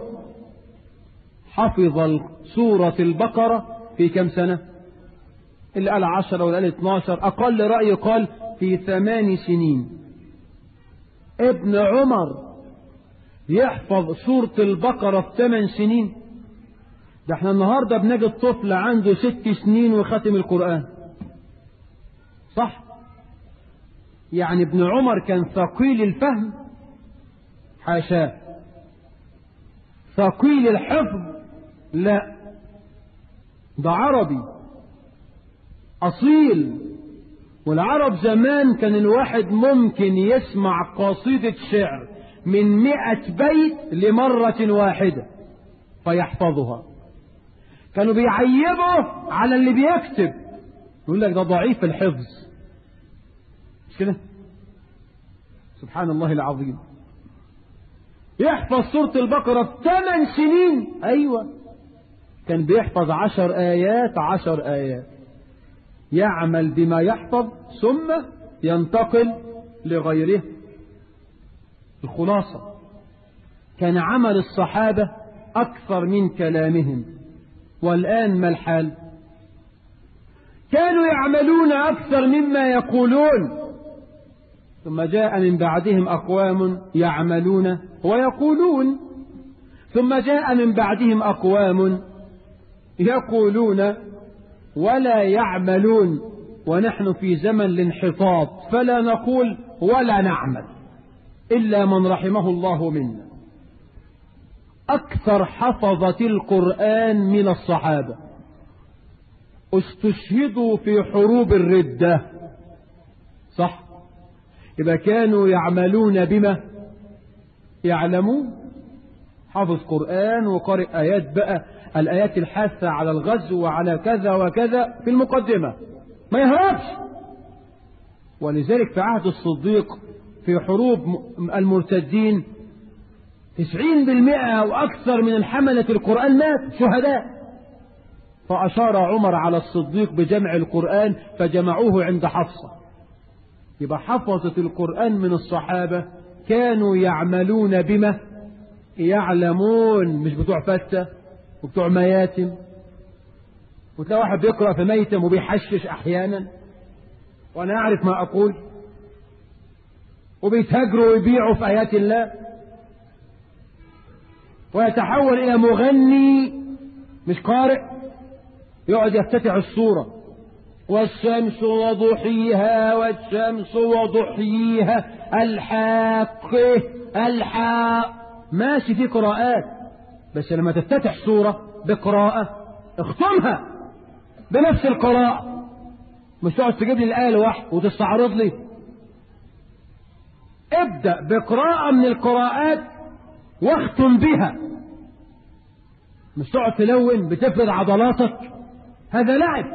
حفظ سورة البقرة في كم سنة اللي قال عشرة واللي قال اتناشر أقل رأي قال في ثمان سنين ابن عمر يحفظ سورة البقرة في ثمان سنين ده احنا النهاردة بنجد طفل عنده ست سنين وختم القرآن صح يعني ابن عمر كان ثقيل الفهم حاشاه ثقيل الحفظ لا ده عربي أصيل والعرب زمان كان الواحد ممكن يسمع قصيدة شعر من مئة بيت لمرة واحدة فيحفظها كانوا بيعيبوا على اللي بيكتب يقول لك ده ضعيف الحفظ مش كده سبحان الله العظيم يحفظ سورة البقرة بثمان سنين أيوة كان بيحفظ عشر آيات عشر آيات يعمل بما يحفظ ثم ينتقل لغيره الخلاصة كان عمل الصحابة أكثر من كلامهم والآن ما الحال كانوا يعملون أكثر مما يقولون ثم جاء من بعدهم أقوام يعملون ويقولون ثم جاء من بعدهم أقوام يقولون ولا يعملون ونحن في زمن الانحطاط فلا نقول ولا نعمل إلا من رحمه الله منا أكثر حفظة القرآن من الصحابة استشهدوا في حروب الردة صح إذا كانوا يعملون بما يعلمون حافظ قرآن وقارئ آيات بقى الآيات الحاثة على الغزو وعلى كذا وكذا في المقدمة ما يهربش ولذلك في عهد الصديق في حروب المرتدين تسعين بالمئة وأكثر من الحملة القرآن مات شهداء فأشار عمر على الصديق بجمع القرآن فجمعوه عند حفصة يبقى حفظة القرآن من الصحابة كانوا يعملون بما يعلمون مش بتوع فتة وبتوع مياتم وتلاقي واحد بيقرأ في ميتم وبيحشش أحيانا وأنا أعرف ما أقول وبيتهجروا ويبيعوا في آيات الله ويتحول إلى مغني مش قارئ يقعد يفتتح الصورة والشمس وضحيها والشمس وضحيها الحاق الحاق ماشي في قراءات بس لما تفتتح صورة بقراءة اختمها بنفس القراءة مش تقعد تجيب لي الآية لوحده وتستعرض لي ابدأ بقراءة من القراءات واختم بها مش تقعد تلون بتفرد عضلاتك هذا لعب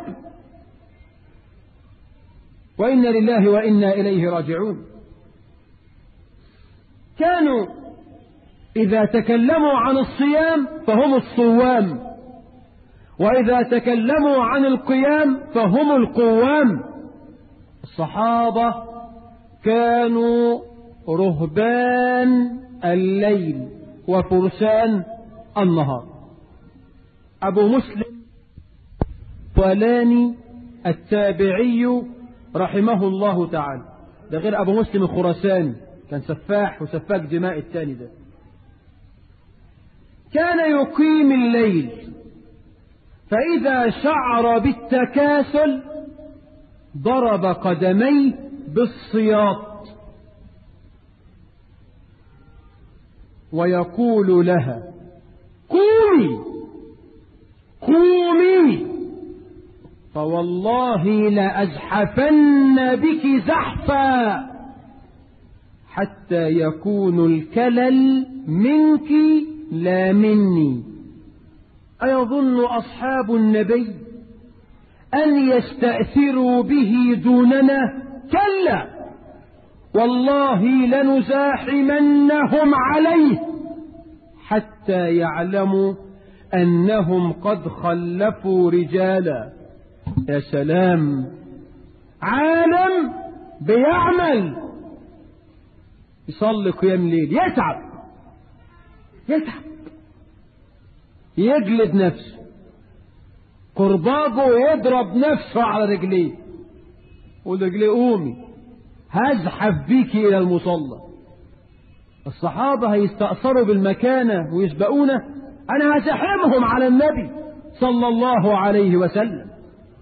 وإنا لله وإنا إليه راجعون كانوا إذا تكلموا عن الصيام فهم الصوام وإذا تكلموا عن القيام فهم القوام الصحابة كانوا رهبان الليل وفرسان النهار أبو مسلم ولاني التابعي رحمه الله تعالى ده غير أبو مسلم الخراساني كان سفاح وسفاك دماء التاني ده كان يقيم الليل فإذا شعر بالتكاسل ضرب قدميه بالسياط ويقول لها قومي قومي فوالله لأزحفن بك زحفا حتى يكون الكلل منك لا مني أيظن أصحاب النبي أن يستأثروا به دوننا كلا والله لنزاحمنهم عليه حتى يعلموا أنهم قد خلفوا رجالا يا سلام عالم بيعمل يصلي قيام ليل يتعب يتعب يجلد نفسه قرباجه يضرب نفسه على رجليه ورجليه قومي هزحف بيك إلى المصلى الصحابة هيستأثروا بالمكانة ويسبقونه أنا هزحمهم على النبي صلى الله عليه وسلم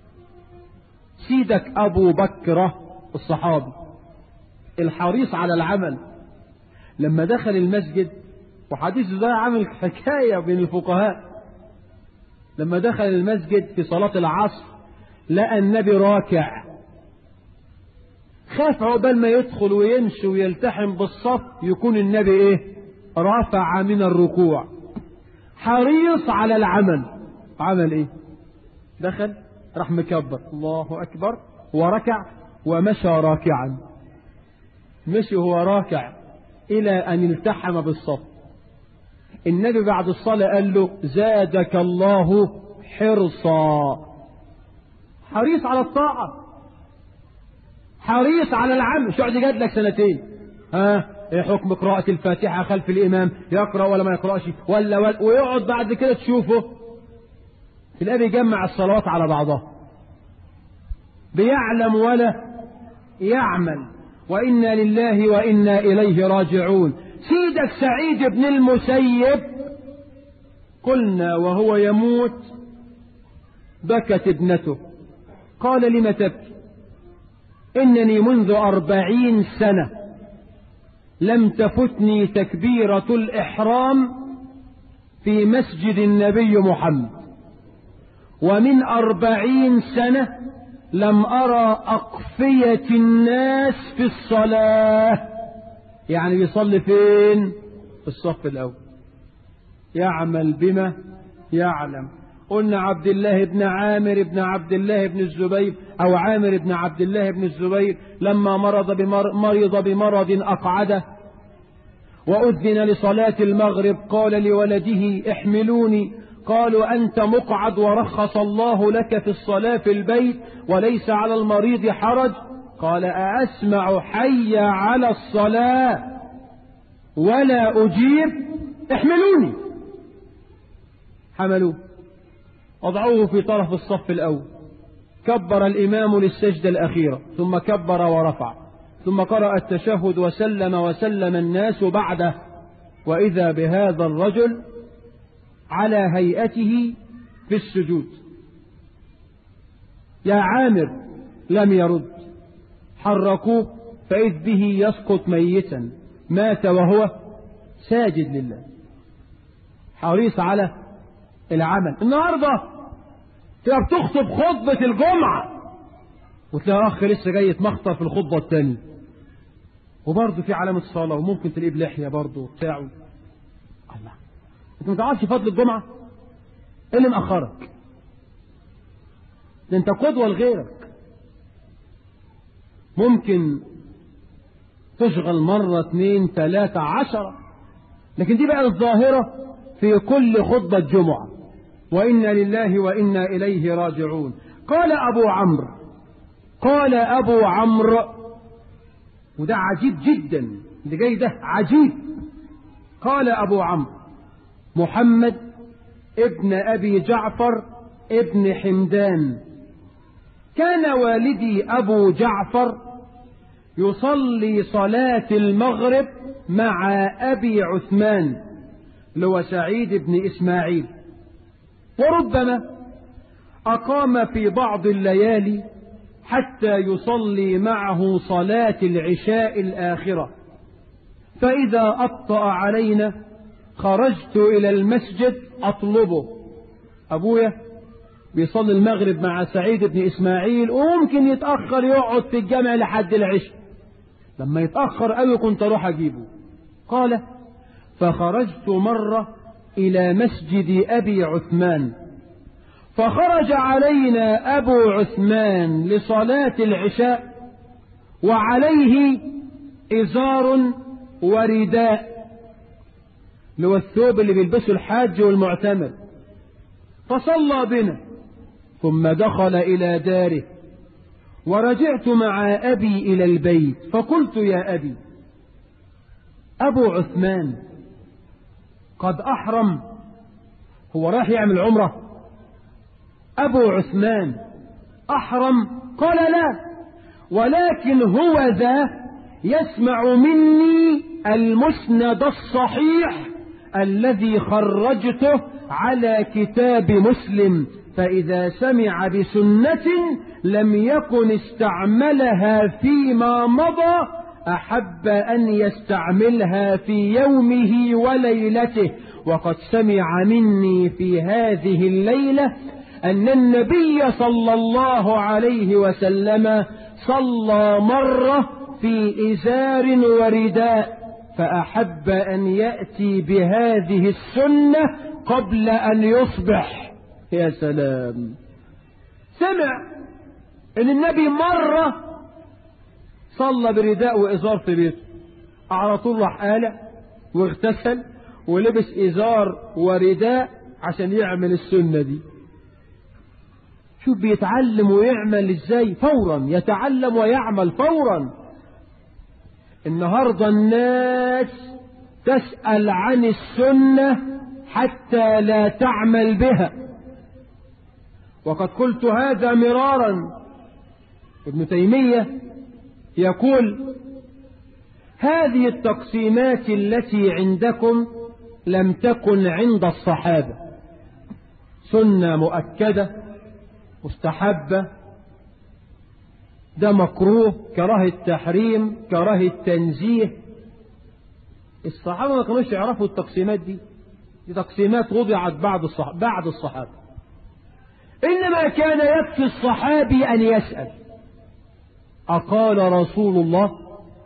سيدك أبو بكر الصحابي الحريص على العمل لما دخل المسجد وحديث ده عمل حكاية بين الفقهاء لما دخل المسجد في صلاة العصر لقى النبي راكع خاف عقبال ما يدخل ويمشي ويلتحم بالصف يكون النبي ايه رافع من الركوع حريص على العمل عمل ايه دخل راح مكبر الله اكبر وركع ومشى راكعا مشي هو راكع الى ان التحم بالصف النبي بعد الصلاة قال له زادك الله حرصا حريص على الطاعة حريص على العمل مش يقعد يجادلك سنتين ها ايه حكم قراءة الفاتحة خلف الإمام يقرأ ولا ما يقرأش ولا, ولا ويقعد بعد كده تشوفه تلاقيه بيجمع الصلوات على بعضها بيعلم ولا يعمل وإنا لله وإنا إليه راجعون سيدك سعيد بن المسيب قلنا وهو يموت بكت ابنته قال لم تبكي إنني منذ أربعين سنة لم تفتني تكبيرة الإحرام في مسجد النبي محمد ومن أربعين سنة لم أرى أقفية الناس في الصلاة يعني بيصلي فين في الصف الأول يعمل بما يعلم قلنا عبد الله بن عامر بن عبد الله بن الزبير أو عامر بن عبد الله بن الزبير لما مرض بمر مرض بمرض أقعده وأذن لصلاة المغرب قال لولده احملوني قالوا أنت مقعد ورخص الله لك في الصلاة في البيت وليس على المريض حرج قال أسمع حي على الصلاة ولا أجيب احملوني حملوه وضعوه في طرف الصف الأول كبر الإمام للسجدة الأخيرة ثم كبر ورفع ثم قرأ التشهد وسلم وسلم الناس بعده وإذا بهذا الرجل على هيئته في السجود يا عامر لم يرد حركوه فإذ به يسقط ميتا مات وهو ساجد لله حريص على العمل النهاردة تبقى بتخطب خطبة الجمعة وتلاقي أخ لسه جاي يتمخطر في الخطبة الثانية وبرضه في علامة صلاة وممكن تلاقيه بلحية برضه وبتاع الله انت ما تعرفش فضل الجمعة ايه اللي مأخرك ده انت قدوة لغيرك ممكن تشغل مرة اثنين ثلاثة عشرة لكن دي بقى الظاهرة في كل خطبة جمعة وإنا لله وإنا إليه راجعون قال أبو عمرو قال أبو عمرو وده عجيب جدا اللي جاي ده عجيب قال أبو عمرو محمد ابن أبي جعفر ابن حمدان كان والدي أبو جعفر يصلي صلاة المغرب مع أبي عثمان لو سعيد بن إسماعيل وربما أقام في بعض الليالي حتى يصلي معه صلاة العشاء الآخرة فإذا أبطأ علينا خرجت إلى المسجد أطلبه أبويا بيصلي المغرب مع سعيد بن إسماعيل وممكن يتأخر يقعد في الجامع لحد العشاء لما يتأخر أوي كنت أروح أجيبه قال فخرجت مرة إلى مسجد أبي عثمان فخرج علينا أبو عثمان لصلاة العشاء وعليه إزار ورداء اللي هو الثوب اللي بيلبسه الحاج والمعتمر فصلى بنا ثم دخل إلى داره ورجعت مع أبي إلى البيت فقلت يا أبي أبو عثمان قد أحرم هو راح يعمل عمرة أبو عثمان أحرم قال لا ولكن هو ذا يسمع مني المسند الصحيح الذي خرجته على كتاب مسلم فإذا سمع بسنة لم يكن استعملها فيما مضى أحب أن يستعملها في يومه وليلته وقد سمع مني في هذه الليلة أن النبي صلى الله عليه وسلم صلى مرة في إزار ورداء فأحب أن يأتي بهذه السنة قبل أن يصبح يا سلام سمع أن النبي مرة صلى برداء وإزار في بيته على طول راح قالع واغتسل ولبس إزار ورداء عشان يعمل السنة دي شوف بيتعلم ويعمل ازاي فورا يتعلم ويعمل فورا النهاردة الناس تسأل عن السنة حتى لا تعمل بها وقد قلت هذا مرارا ابن تيمية يقول هذه التقسيمات التي عندكم لم تكن عند الصحابة سنة مؤكدة مستحبة ده مكروه كراهة تحريم كراهة تنزيه الصحابة ما كانوش يعرفوا التقسيمات دي دي تقسيمات وضعت بعد الصحابة بعد الصحابة إنما كان يكفي الصحابي أن يسأل أقال رسول الله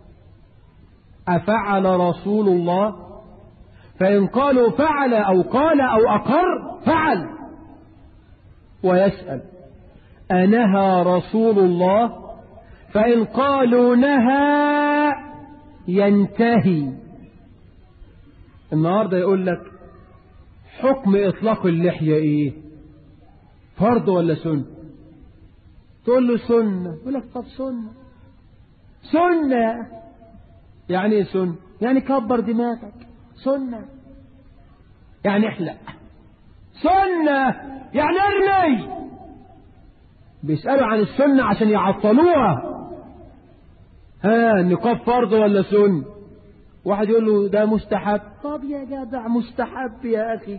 أفعل رسول الله فإن قالوا فعل أو قال أو أقر فعل ويسأل أنهى رسول الله فإن قالوا نهى ينتهي النهاردة يقول لك حكم إطلاق اللحية إيه فرض ولا سنة تقول له سنة يقول لك طب سنة سنة يعني ايه سنة يعني كبر دماغك سنة يعني احلق سنة يعني ارمي بيسألوا عن السنة عشان يعطلوها ها النقاب فرض ولا سنة واحد يقول له ده مستحب طب يا جدع مستحب يا أخي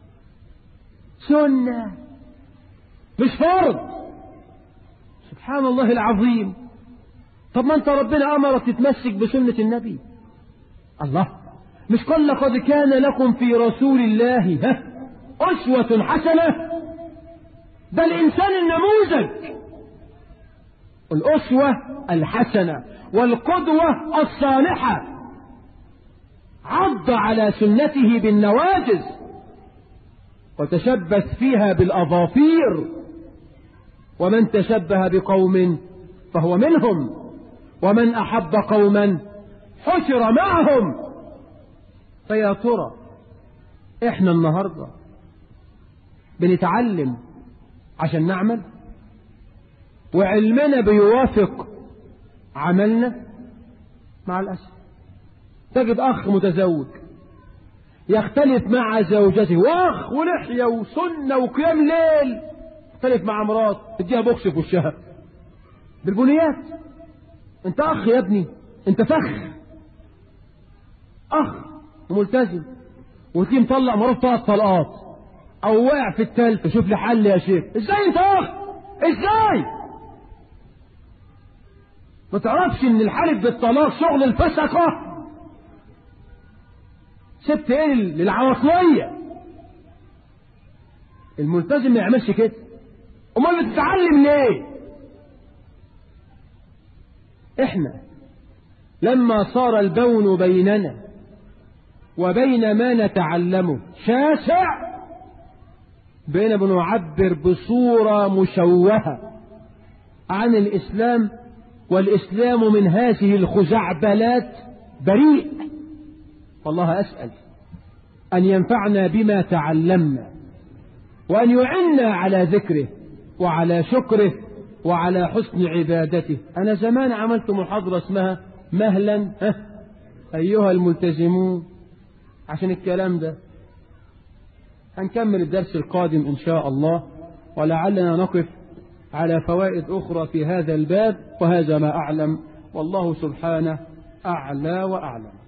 سنة مش فرض سبحان الله العظيم طب ما انت ربنا أمرك تتمسك بسنة النبي الله مش قال لقد كان لكم في رسول الله ها أسوة حسنة ده الإنسان النموذج الأسوة الحسنة والقدوة الصالحة عض على سنته بالنواجز وتشبث فيها بالأظافير ومن تشبه بقوم فهو منهم ومن أحب قوما حشر معهم فيا ترى احنا النهاردة بنتعلم عشان نعمل وعلمنا بيوافق عملنا مع الأسف تجد أخ متزوج يختلف مع زوجته واخ ولحية وسنة وقيام ليل يختلف مع مرات تديها بوكس في وشها بالبنيات انت اخ يا ابني انت فخ اخ وملتزم وتيجي مطلق مراته ثلاث طلقات او واقع في التالتة شوف لي حل يا شيخ ازاي انت اخ ازاي ما تعرفش ان الحلف بالطلاق شغل الفسقة سبت ايه للعواطلية الملتزم ما يعملش كده امال بتتعلم ليه احنا لما صار البون بيننا وبين ما نتعلمه شاسع بين بنعبر بصورة مشوهة عن الإسلام والإسلام من هذه الخزعبلات بريء والله أسأل أن ينفعنا بما تعلمنا وأن يعنا على ذكره وعلى شكره وعلى حسن عبادته أنا زمان عملت محاضرة اسمها مهلا أيها الملتزمون عشان الكلام ده هنكمل الدرس القادم إن شاء الله ولعلنا نقف على فوائد أخرى في هذا الباب وهذا ما أعلم والله سبحانه أعلى وأعلم